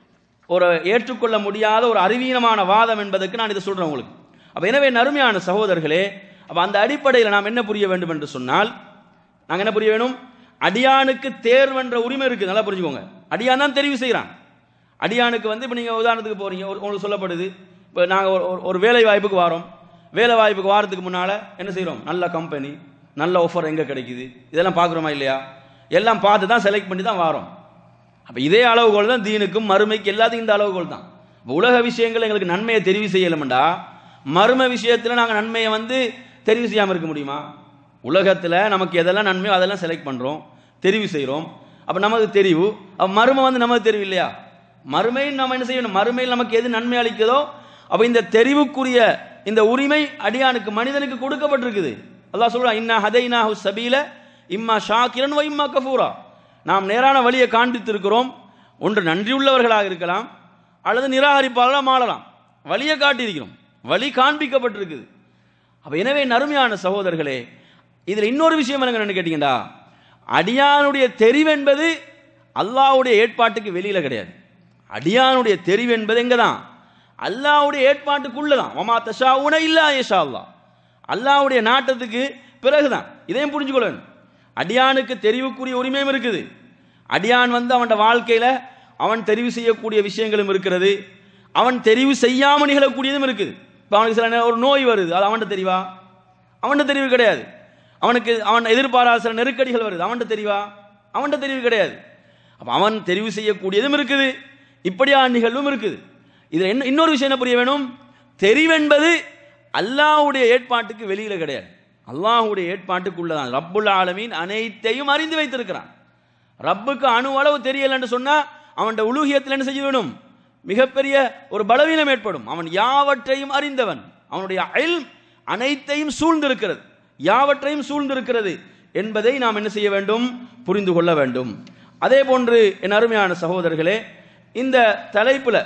ஒரு ஏற்றுக்கொள்ள முடியாத ஒரு அறிவீனமான வாதம் என்பதற்கு நான் இதை சொல்றேன் உங்களுக்கு அப்ப எனவே நறுமையான சகோதரர்களே அப்ப அந்த அடிப்படையில் நாம் என்ன புரிய வேண்டும் என்று சொன்னால் நாங்க என்ன புரிய வேணும் அடியானுக்கு தேர்வென்ற உரிமை இருக்கு நல்லா புரிஞ்சுக்கோங்க அடியான் தான் தெரிவு செய்கிறான் அடியானுக்கு வந்து இப்போ நீங்கள் உதாரணத்துக்கு போறீங்க ஒரு உங்களுக்கு சொல்லப்படுது இப்போ நாங்கள் ஒரு ஒரு- ஒரு வேலை வாய்ப்புக்கு வரோம் வேலை வாய்ப்புக்கு வாரத்துக்கு முன்னால் என்ன செய்கிறோம் நல்ல கம்பெனி நல்ல ஆஃபர் எங்கே கிடைக்குது இதெல்லாம் பார்க்குறோமா இல்லையா எல்லாம் பார்த்து தான் செலக்ட் பண்ணி தான் வாரோம் அப்போ இதே அளவுகோல் தான் தீனுக்கும் மறுமைக்கு எல்லாத்துக்கும் இந்த அளவுகோல் தான் இப்போ உலக விஷயங்கள் எங்களுக்கு நன்மையை தெரிவு செய்யலமெண்டா மறுமை விஷயத்தில் நாங்கள் நன்மையை வந்து தெரிவு செய்யாமல் இருக்க முடியுமா உலகத்தில் நமக்கு எதெல்லாம் நன்மையோ அதெல்லாம் செலக்ட் பண்ணுறோம் தெரிவு செய்கிறோம் அப்போ நமக்கு தெரிவு அப்போ மறுமை வந்து நமக்கு தெரிவு இல்லையா மறுமையில் நம்ம என்ன செய்யணும் மறுமையில் நமக்கு எது நன்மை அளிக்குதோ அப்போ இந்த தெரிவுக்குரிய இந்த உரிமை அடியானுக்கு மனிதனுக்கு கொடுக்கப்பட்டிருக்குது அல்லாஹ் சொல்றான் இன்னா ஹதைனாஹு சபீல இம்மா ஷாக்கிரன் வ இம்மா கஃபூரா நாம் நேரான வழியை காண்பித்திருக்கிறோம் ஒன்று நன்றியுள்ளவர்களாக இருக்கலாம் அல்லது நிராகரிப்பாளராக மாறலாம் வழியை காட்டியிருக்கிறோம் வழி காண்பிக்கப்பட்டிருக்குது அப்ப எனவே நறுமையான சகோதரர்களே இதுல இன்னொரு விஷயம் என்னன்னு கேட்டீங்கடா அடியானுடைய தெரிவு என்பது அல்லாஹ்வுடைய ஏற்பாட்டுக்கு வெளியில கிடையாது அடியானுடைய தெரிவு என்பது எங்க தான் அல்லாஹ்வுடைய ஏற்பாட்டுக்குள்ள தான் வமா தஷாவுன இல்லா ஏஷா அல்லாஹ் அல்லாஹ்வுடைய நாட்டத்துக்கு பிறகுதான் இதையும் புரிஞ்சுக்கொள்ளணும் அடியானுக்கு தெரிவுக்குரிய உரிமையும் இருக்குது அடியான் வந்து அவன் வாழ்க்கையில அவன் தெரிவு செய்யக்கூடிய விஷயங்களும் இருக்கிறது அவன் தெரிவு செய்யாம நிகழக்கூடியதும் இருக்குது இப்போ அவனுக்கு சில நேரம் ஒரு நோய் வருது அது அவன்கிட்ட தெரிவா அவன்கிட்ட தெரிவு கிடையாது அவனுக்கு அவன் எதிர்பாராத சில நெருக்கடிகள் வருது அவன்கிட்ட தெரிவா அவன்கிட்ட தெரிவு கிடையாது அப்ப அவன் தெரிவு செய்யக்கூடியதும் இருக்குது இப்படியான நிகழ்வும் இருக்குது இதுல என்ன இன்னொரு விஷயம் என்ன புரிய வேணும் தெரிவென்பது அல்லாஹ்வுடைய ஏற்பாட்டுக்கு வெளியில கிடையாது அல்லாஹ்வுடைய ஏற்பாட்டுக்குள்ளதான் ரப்புல் ஆலமீன் அனைத்தையும் அறிந்து வைத்திருக்கிறான் ரப்புக்கு அணு அளவு தெரியலன்னு சொன்னா அவன்கிட்ட உலூகியத்தில் என்ன செய்ய வேணும் மிகப்பெரிய ஒரு பலவீனம் ஏற்படும் அவன் யாவற்றையும் அறிந்தவன் அவனுடைய அயல் அனைத்தையும் சூழ்ந்திருக்கிறது யாவற்றையும் சூழ்ந்திருக்கிறது என்பதை நாம் என்ன செய்ய வேண்டும் புரிந்து கொள்ள வேண்டும் அதே போன்று என் அருமையான சகோதரர்களே இந்த தலைப்புல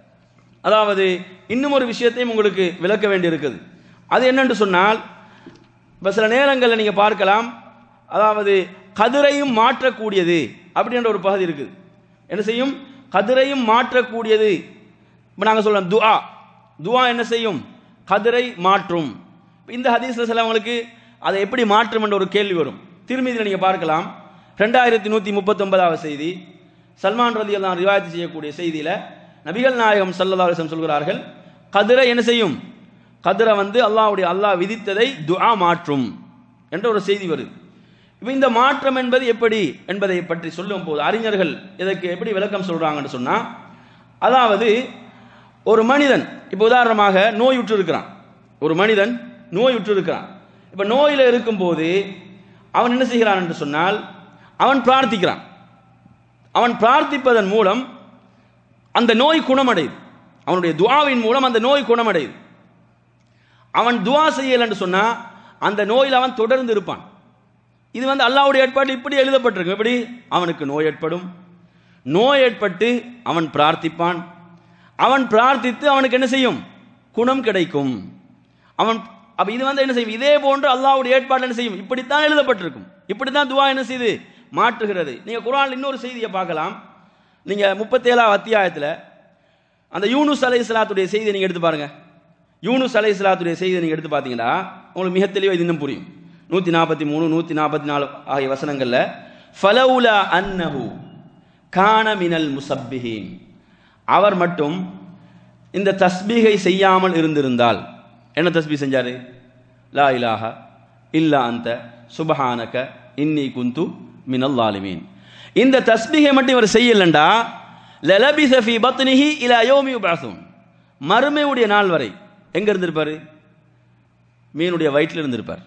அதாவது இன்னும் ஒரு விஷயத்தையும் உங்களுக்கு விளக்க வேண்டியிருக்குது அது என்னன்னு சொன்னால் இப்போ சில நேரங்களில் நீங்கள் பார்க்கலாம் அதாவது கதிரையும் மாற்றக்கூடியது அப்படின்ற ஒரு பகுதி இருக்குது என்ன செய்யும் கதிரையும் மாற்றக்கூடியது இப்போ நாங்கள் சொல்றோம் துஆ துஆ என்ன செய்யும் கதிரை மாற்றும் இந்த ஹதீஸ்ல சிலவங்களுக்கு அதை எப்படி மாற்றும் என்ற ஒரு கேள்வி வரும் திருமதியில் நீங்கள் பார்க்கலாம் ரெண்டாயிரத்தி நூற்றி முப்பத்தொன்பதாவது செய்தி சல்மான் ரதி எல்லாம் ரிவாயத்து செய்யக்கூடிய செய்தியில் நபிகள் நாயகம் சல்லல்லா அலிஸ்லம் சொல்கிறார்கள் கதிரை என்ன செய்யும் கதிரை வந்து அல்லாஹ்வுடைய அல்லாஹ் விதித்ததை துஆ மாற்றும் என்ற ஒரு செய்தி வருது இப்போ இந்த மாற்றம் என்பது எப்படி என்பதை பற்றி சொல்லும் போது அறிஞர்கள் இதற்கு எப்படி விளக்கம் சொல்றாங்கன்னு சொன்னா அதாவது ஒரு மனிதன் இப்போ உதாரணமாக நோயுற்று இருக்கிறான் ஒரு மனிதன் நோயுற்று இருக்கிறான் இப்போ நோயில இருக்கும்போது அவன் என்ன செய்கிறான் என்று சொன்னால் அவன் பிரார்த்திக்கிறான் அவன் பிரார்த்திப்பதன் மூலம் அந்த நோய் குணமடையுது அவனுடைய துஆவின் மூலம் அந்த நோய் குணமடையுது அவன் துஆ செய்யல என்று சொன்னா அந்த நோயில் அவன் தொடர்ந்து இருப்பான் இது வந்து அல்லாஹ்வுடைய ஏற்பாடு இப்படி எழுதப்பட்டிருக்கு எப்படி அவனுக்கு நோய் ஏற்படும் நோய் ஏற்பட்டு அவன் பிரார்த்திப்பான் அவன் பிரார்த்தித்து அவனுக்கு என்ன செய்யும் குணம் கிடைக்கும் அவன் அப்ப இது வந்து என்ன செய்யும் இதே போன்று அல்லாஹ்வுடைய ஏற்பாடு என்ன செய்யும் இப்படித்தான் எழுதப்பட்டிருக்கும் இப்படித்தான் துவா என்ன செய்யுது மாற்றுகிறது நீங்க குர்ஆன்ல இன்னொரு செய்தியை பார்க்கலாம் நீங்க முப்பத்தேழாவது அத்தியாயத்துல அந்த யூனுஸ் அலை இஸ்லாத்துடைய செய்தியை நீங்க எடுத்து பாருங்க யூனுஸ் அலை இஸ்லாத்துடைய செய்தியை நீங்க எடுத்து பார்த்தீங்கன்னா உங்களுக்கு மிக தெளிவாக இது இன்னும் புரியும் நூற்றி நாற்பத்தி மூணு நூற்றி நாற்பத்தி நாலு ஆகிய வசனங்கள்ல ஃபலவுலா அன்னஹு கான மினல் முசப்பிஹீன் அவர் மட்டும் இந்த தஸ்பீகை செய்யாமல் இருந்திருந்தால் என்ன தஸ்பீ செஞ்சாரு லா இலாஹ இல்லா அந்த சுபஹானக இன்னி குந்து மினல் லாலிமீன் இந்த தஸ்பீகை மட்டும் இவர் செய்யலண்டா லலபிச ஃபி பத்னிஹி இலா யௌமி யுபஅஸூன் மறுமையுடைய நாள் வரை எங்க இருந்திருப்பாரு மீனுடைய வயிற்றில் இருந்திருப்பார்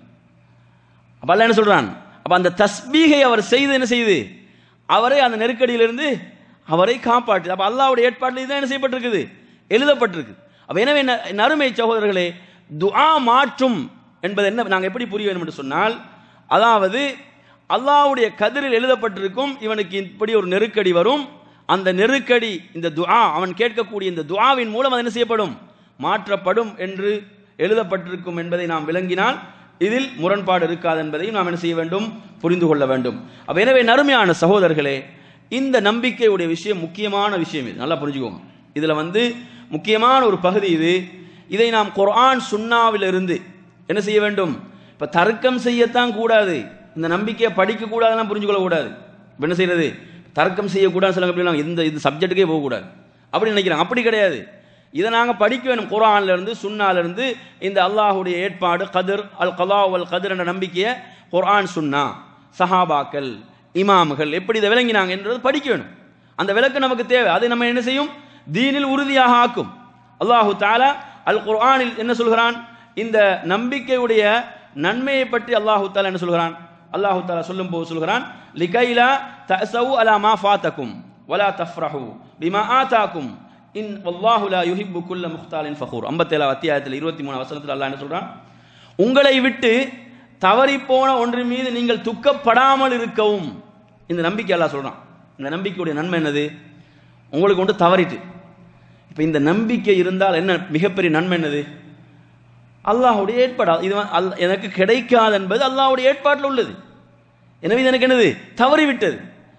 அப்ப அல்லாஹ் என்ன சொல்றான் அப்ப அந்த தஸ்பீகை அவர் செய்து என்ன செய்து அவரை அந்த நெருக்கடியிலிருந்து அவரை காப்பாற்று அப்ப அல்லாஹ்வுடைய ஏற்பாட்டில் இதுதான் என்ன செய்யப்பட்டிருக்குது எழுதப்பட்டிருக்கு அப்ப எனவே ந- நறுமை சகோதரர்களே துஆ மாற்றும் என்பது என்ன நாங்கள் எப்படி புரிய வேண்டும் என்று சொன்னால் அதாவது அல்லாஹ்வுடைய கதிரில் எழுதப்பட்டிருக்கும் இவனுக்கு இப்படி ஒரு நெருக்கடி வரும் அந்த நெருக்கடி இந்த துஆ அவன் கேட்கக்கூடிய இந்த துஆவின் மூலம் அது என்ன செய்யப்படும் மாற்றப்படும் என்று எழுதப்பட்டிருக்கும் என்பதை நாம் விளங்கினால் இதில் முரண்பாடு இருக்காது என்பதையும் நாம் என்ன செய்ய வேண்டும் புரிந்து கொள்ள வேண்டும் அப்ப எனவே நறுமையான சகோதரர்களே இந்த நம்பிக்கையுடைய விஷயம் முக்கியமான விஷயம் இது நல்லா புரிஞ்சுக்கோங்க இதுல வந்து முக்கியமான ஒரு பகுதி இது இதை நாம் குர்ஆன் சுன்னாவிலிருந்து என்ன செய்ய வேண்டும் இப்ப தர்க்கம் செய்யத்தான் கூடாது இந்த நம்பிக்கையை படிக்க கூடாதுலாம் புரிஞ்சுக்கொள்ள கூடாது இப்ப என்ன செய்யறது தர்க்கம் செய்யக்கூடாது சில அப்படிலாம் இந்த இது சப்ஜெக்ட்டுக்கே போகக்கூடாது அப்படி நினைக்கிறாங்க அப்படி கிடையாது இதை நாங்கள் படிக்க வேணும் குர்ஆன்ல இருந்து சுன்னால இருந்து இந்த அல்லாஹ்வுடைய ஏற்பாடு கதிர் அல் கலா அல் கதிர் என்ற நம்பிக்கையை குர்ஆன் சுன்னா சஹாபாக்கள் இமாம்கள் எப்படி இதை விளங்கினாங்க என்றது படிக்க வேணும் அந்த விளக்கு நமக்கு தேவை அதை நம்ம என்ன செய்யும் தீனில் உறுதியாக ஆக்கும் அல்லாஹு தாலா அல் குர்ஆனில் என்ன சொல்கிறான் இந்த நம்பிக்கையுடைய நன்மையை பற்றி அல்லாஹு தாலா என்ன சொல்கிறான் அல்லாஹு தாலா சொல்லும் போது சொல்கிறான் லிகைலா தஸவு அலா மா ஃபாத்தக்கும் வலா தஃப்ரஹு பிமா ஆதாக்கும் இன் வல்லாஹு லா யுஹிப்பு குல்ல முக்தாலின் ஃபகூர் 57 அத்தியாயத்தில் 23 வசனத்தில் அல்லாஹ் என்ன சொல்றான் உங்களை விட்டு தவறிப்போன ஒன்றின் மீது நீங்கள் துக்கப்படாமல் இருக்கவும் இந்த நம்பிக்கை அல்லாஹ் சொல்றான் இந்த நம்பிக்கையுடைய நன்மை என்னது உங்களுக்கு ஒன்று தவறிட்டு இப்போ இந்த நம்பிக்கை இருந்தால் என்ன மிகப்பெரிய நன்மை என்னது அல்லாஹ்வுடைய ஏற்பாடு இது வந்து அல் எனக்கு கிடைக்காது என்பது அல்லாஹ்வுடைய ஏற்பாட்டில் உள்ளது எனவே இது எனக்கு என்னது தவறிவிட்டது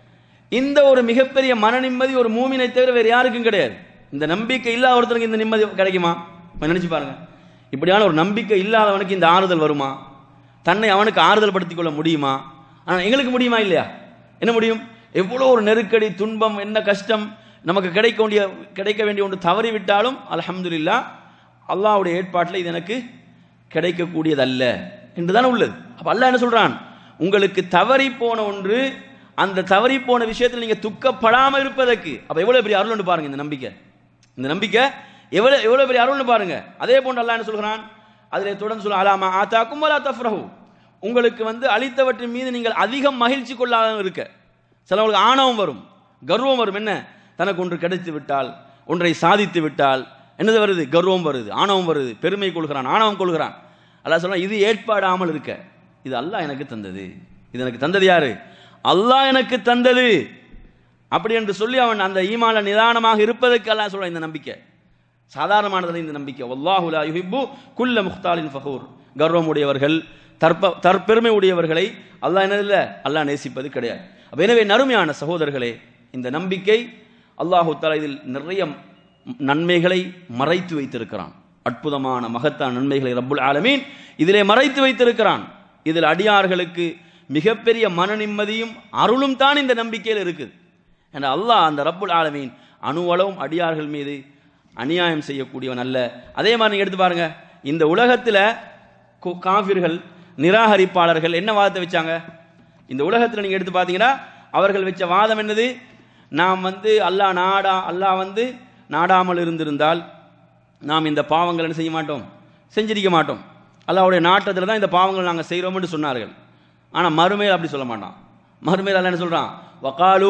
இந்த ஒரு மிகப்பெரிய மன நிம்மதி ஒரு மூமினை தவிர வேறு யாருக்கும் கிடையாது இந்த நம்பிக்கை இல்லாத ஒருத்தனுக்கு இந்த நிம்மதி கிடைக்குமா இப்ப நினைச்சு பாருங்க இப்படியான ஒரு நம்பிக்கை இல்லாதவனுக்கு இந்த ஆறுதல் வருமா தன்னை அவனுக்கு ஆறுதல் படுத்திக் கொள்ள முடியுமா ஆனால் எங்களுக்கு முடியுமா இல்லையா என்ன முடியும் எவ்வளோ ஒரு நெருக்கடி துன்பம் என்ன கஷ்டம் நமக்கு கிடைக்க வேண்டிய கிடைக்க வேண்டிய ஒன்று தவறி விட்டாலும் அல்ஹம்துலில்லாஹ் அல்லாஹ்வுடைய ஏற்பாட்டில் இது எனக்கு கிடைக்கக்கூடியதல்ல என்றுதான் உள்ளது அப்ப அல்லாஹ் என்ன சொல்றான் உங்களுக்கு தவறி போன ஒன்று அந்த தவறி போன விஷயத்தில் நீங்க துக்கப்படாம இருப்பதற்கு அப்ப எவ்வளவு பெரிய அருள்னு பாருங்க இந்த நம்பிக்கை இந்த நம்பிக்கை எவ்வளவு எவ்வளவு பெரிய அருள்னு பாருங்க அதே போன்று அல்லாஹ் என்ன சொல்கிறான் அதிலே தொடர்ந்து சொல்ல அலாமா ஆத்தாக்கும் வலா தஃப்ரஹு உங்களுக்கு வந்து அளித்தவற்றின் மீது நீங்கள் அதிகம் மகிழ்ச்சி கொள்ளாத இருக்க சிலவங்களுக்கு ஆணவம் வரும் கர்வம் வரும் என்ன தனக்கு ஒன்று கிடைத்து விட்டால் ஒன்றை சாதித்து விட்டால் என்னது வருது கர்வம் வருது ஆணவம் வருது பெருமை கொள்கிறான் ஆணவம் கொள்கிறான் அல்லாஹ் சொல்றான் இது ஏற்பாடாமல் இருக்க இது அல்லாஹ் எனக்கு தந்தது இது எனக்கு தந்தது யாரு அல்லாஹ் எனக்கு தந்தது அப்படி என்று சொல்லி அவன் அந்த ஈமால நிதானமாக இருப்பதற்கு அல்லாஹ் சொல்றான் இந்த நம்பிக்கை சாதாரணமானதில் இந்த நம்பிக்கை வல்லாஹு லா யுஹிப்பு குல்ல முக்தாலின் ஃபஹூர் கர்வம் உடையவர்கள் தற்ப தற்பெருமை உடையவர்களை அல்லாஹ் என்னதில்ல அல்லாஹ் நேசிப்பது கிடையாது அப்ப எனவே நறுமையான சகோதரர்களே இந்த நம்பிக்கை அல்லாஹு தஆலா இதில் நிறைய நன்மைகளை மறைத்து வைத்திருக்கிறான் அற்புதமான மகத்தான நன்மைகளை ரப்புல் ஆலமீன் இதிலே மறைத்து வைத்திருக்கிறான் இதில் அடியார்களுக்கு மிகப்பெரிய மன நிம்மதியும் அருளும் தான் இந்த நம்பிக்கையில் இருக்குது என்ற அல்லாஹ் அந்த ரப்புல் ஆலமீன் அணுவளவும் அடியார்கள் மீது அநியாயம் செய்யக்கூடியவன் அல்ல அதே மாதிரி நீங்க எடுத்து பாருங்க இந்த உலகத்தில் காஃபிர்கள் நிராகரிப்பாளர்கள் என்ன வாதத்தை வச்சாங்க இந்த உலகத்தில் நீங்க எடுத்து பார்த்தீங்கன்னா அவர்கள் வச்ச வாதம் என்னது நாம் வந்து அல்லாஹ் நாடா அல்லாஹ் வந்து நாடாமல் இருந்திருந்தால் நாம் இந்த பாவங்கள் என்ன செய்ய மாட்டோம் செஞ்சிருக்க மாட்டோம் அல்லாஹ்வுடைய நாட்டத்தில் தான் இந்த பாவங்கள் நாங்கள் செய்கிறோம்னு சொன்னார்கள் ஆனால் மறுமையில் அப்படி சொல்ல மாட்டான் மறுமையில் அல்லாஹ் என்ன சொல்கிறான் வகாலு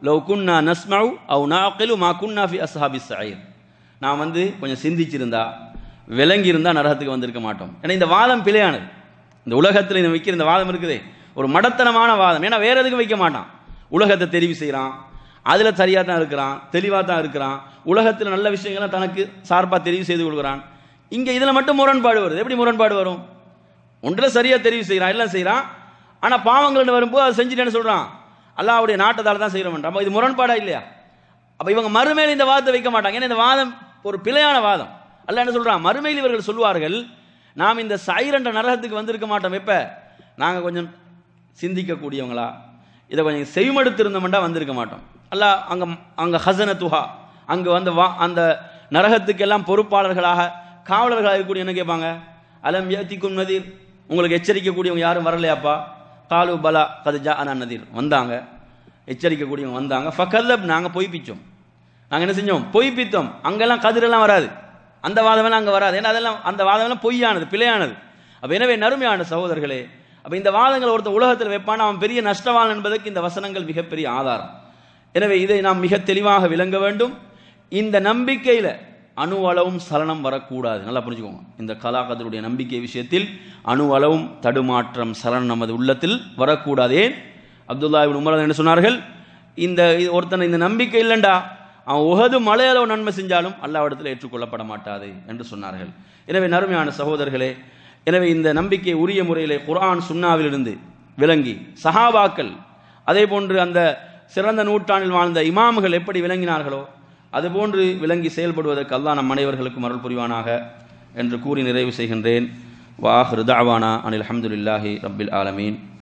லவ் குன்னா நஸ்மவு அவ் நாக்கிலு மா குன்னா ஃபி அஸ்ஹாபி சயீர் நான் வந்து கொஞ்சம் சிந்திச்சிருந்தா விளங்கி இருந்தா நரகத்துக்கு வந்திருக்க மாட்டோம் ஏன்னா இந்த வாதம் பிழையானது இந்த உலகத்தில் இந்த வைக்கிற இந்த வாதம் இருக்குதே ஒரு மடத்தனமான வாதம் ஏன்னா வேற எதுக்கும் வைக்க மாட்டான் உலகத்தை தெரிவு செய்கிறான் அதில் சரியாக தான் இருக்கிறான் தெளிவாக தான் இருக்கிறான் உலகத்தில் நல்ல விஷயங்களை தனக்கு சார்பாக தெரிவு செய்து கொள்கிறான் இங்கே இதில் மட்டும் முரண்பாடு வருது எப்படி முரண்பாடு வரும் ஒன்றில் சரியாக தெரிவு செய்கிறான் எல்லாம் செய்கிறான் ஆனால் பாவங்கள்னு வரும்போது அதை செஞ்சுட்டேன்னு சொல்கிறான் அல்லாவுடைய நாட்டத்தால் தான் செய்கிறோம் அப்போ இது முரண்பாடா இல்லையா அப்போ இவங்க மறுமையில் இந்த வாதத்தை வைக்க மாட்டாங்க ஏன்னா இந்த வாதம் ஒரு பிழையான வாதம் அல்ல என்ன சொல்கிறான் மறுமையில் இவர்கள் சொல்வார்கள் நாம் இந்த சைரண்ட நரகத்துக்கு வந்திருக்க மாட்டோம் எப்போ நாங்கள் கொஞ்சம் சிந்திக்கக்கூடியவங்களா இதை கொஞ்சம் செவிமடுத்திருந்தோம்டா வந்திருக்க மாட்டோம் அல்ல அங்கே அங்கே ஹசன துஹா அங்கே வந்து வா அந்த நரகத்துக்கெல்லாம் பொறுப்பாளர்களாக காவலர்களாக இருக்கக்கூடிய என்ன கேட்பாங்க அலம் ஏத்திக்கும் நதீர் உங்களுக்கு எச்சரிக்கக்கூடியவங்க யாரும் வரலையாப்பா காலு பலா கதுஜா அனா நதீர் வந்தாங்க எச்சரிக்கக்கூடியவங்க வந்தாங்க ஃபக்கல்லப் நாங்கள் பொய்ப்பிச்சோம் நாங்கள் என்ன செஞ்சோம் பொய்ப்பித்தோம் அங்கெல்லாம் கதிரெல்லாம் வராது அந்த வாதமெல்லாம் அங்கே வராது ஏன்னா அதெல்லாம் அந்த வாதமெல்லாம் பொய்யானது பிழையானது அப்போ எனவே நறுமையான சகோதரர்களே அப்போ இந்த வாதங்களை ஒருத்தர் உலகத்தில் வைப்பான் அவன் பெரிய நஷ்டவான் என்பதற்கு இந்த வசனங்கள் மிகப்பெரிய ஆதாரம் எனவே இதை நாம் மிக தெளிவாக விளங்க வேண்டும் இந்த நம்பிக்கையில் அணு அளவும் சலனம் வரக்கூடாது நல்லா புரிஞ்சுக்கோங்க இந்த கலாகதருடைய நம்பிக்கை விஷயத்தில் அணு அளவும் தடுமாற்றம் சலனம் நமது உள்ளத்தில் வரக்கூடாது ஏன் அப்துல்லா இப்னு உமர் என்ன சொன்னார்கள் இந்த ஒருத்தனை இந்த நம்பிக்கை இல்லைண்டா அவன் உகது மலையளவு நன்மை செஞ்சாலும் அல்லாவிடத்தில் ஏற்றுக்கொள்ளப்பட மாட்டாது என்று சொன்னார்கள் எனவே நறுமையான சகோதரர்களே எனவே இந்த நம்பிக்கை உரிய முறையிலே குர்ஆன் சுன்னாவிலிருந்து விளங்கி சஹாபாக்கள் அதே போன்று அந்த சிறந்த நூற்றாண்டில் வாழ்ந்த இமாம்கள் எப்படி விளங்கினார்களோ அதுபோன்று விளங்கி செயல்படுவதற்கு அல்லாஹ் நம் அனைவர்களுக்கும் அருள் புரிவானாக என்று கூறி நிறைவு செய்கின்றேன் வாஹ் ருதாவானா அனில் அஹமதுல்லாஹி ரப்பில் ஆலமீன்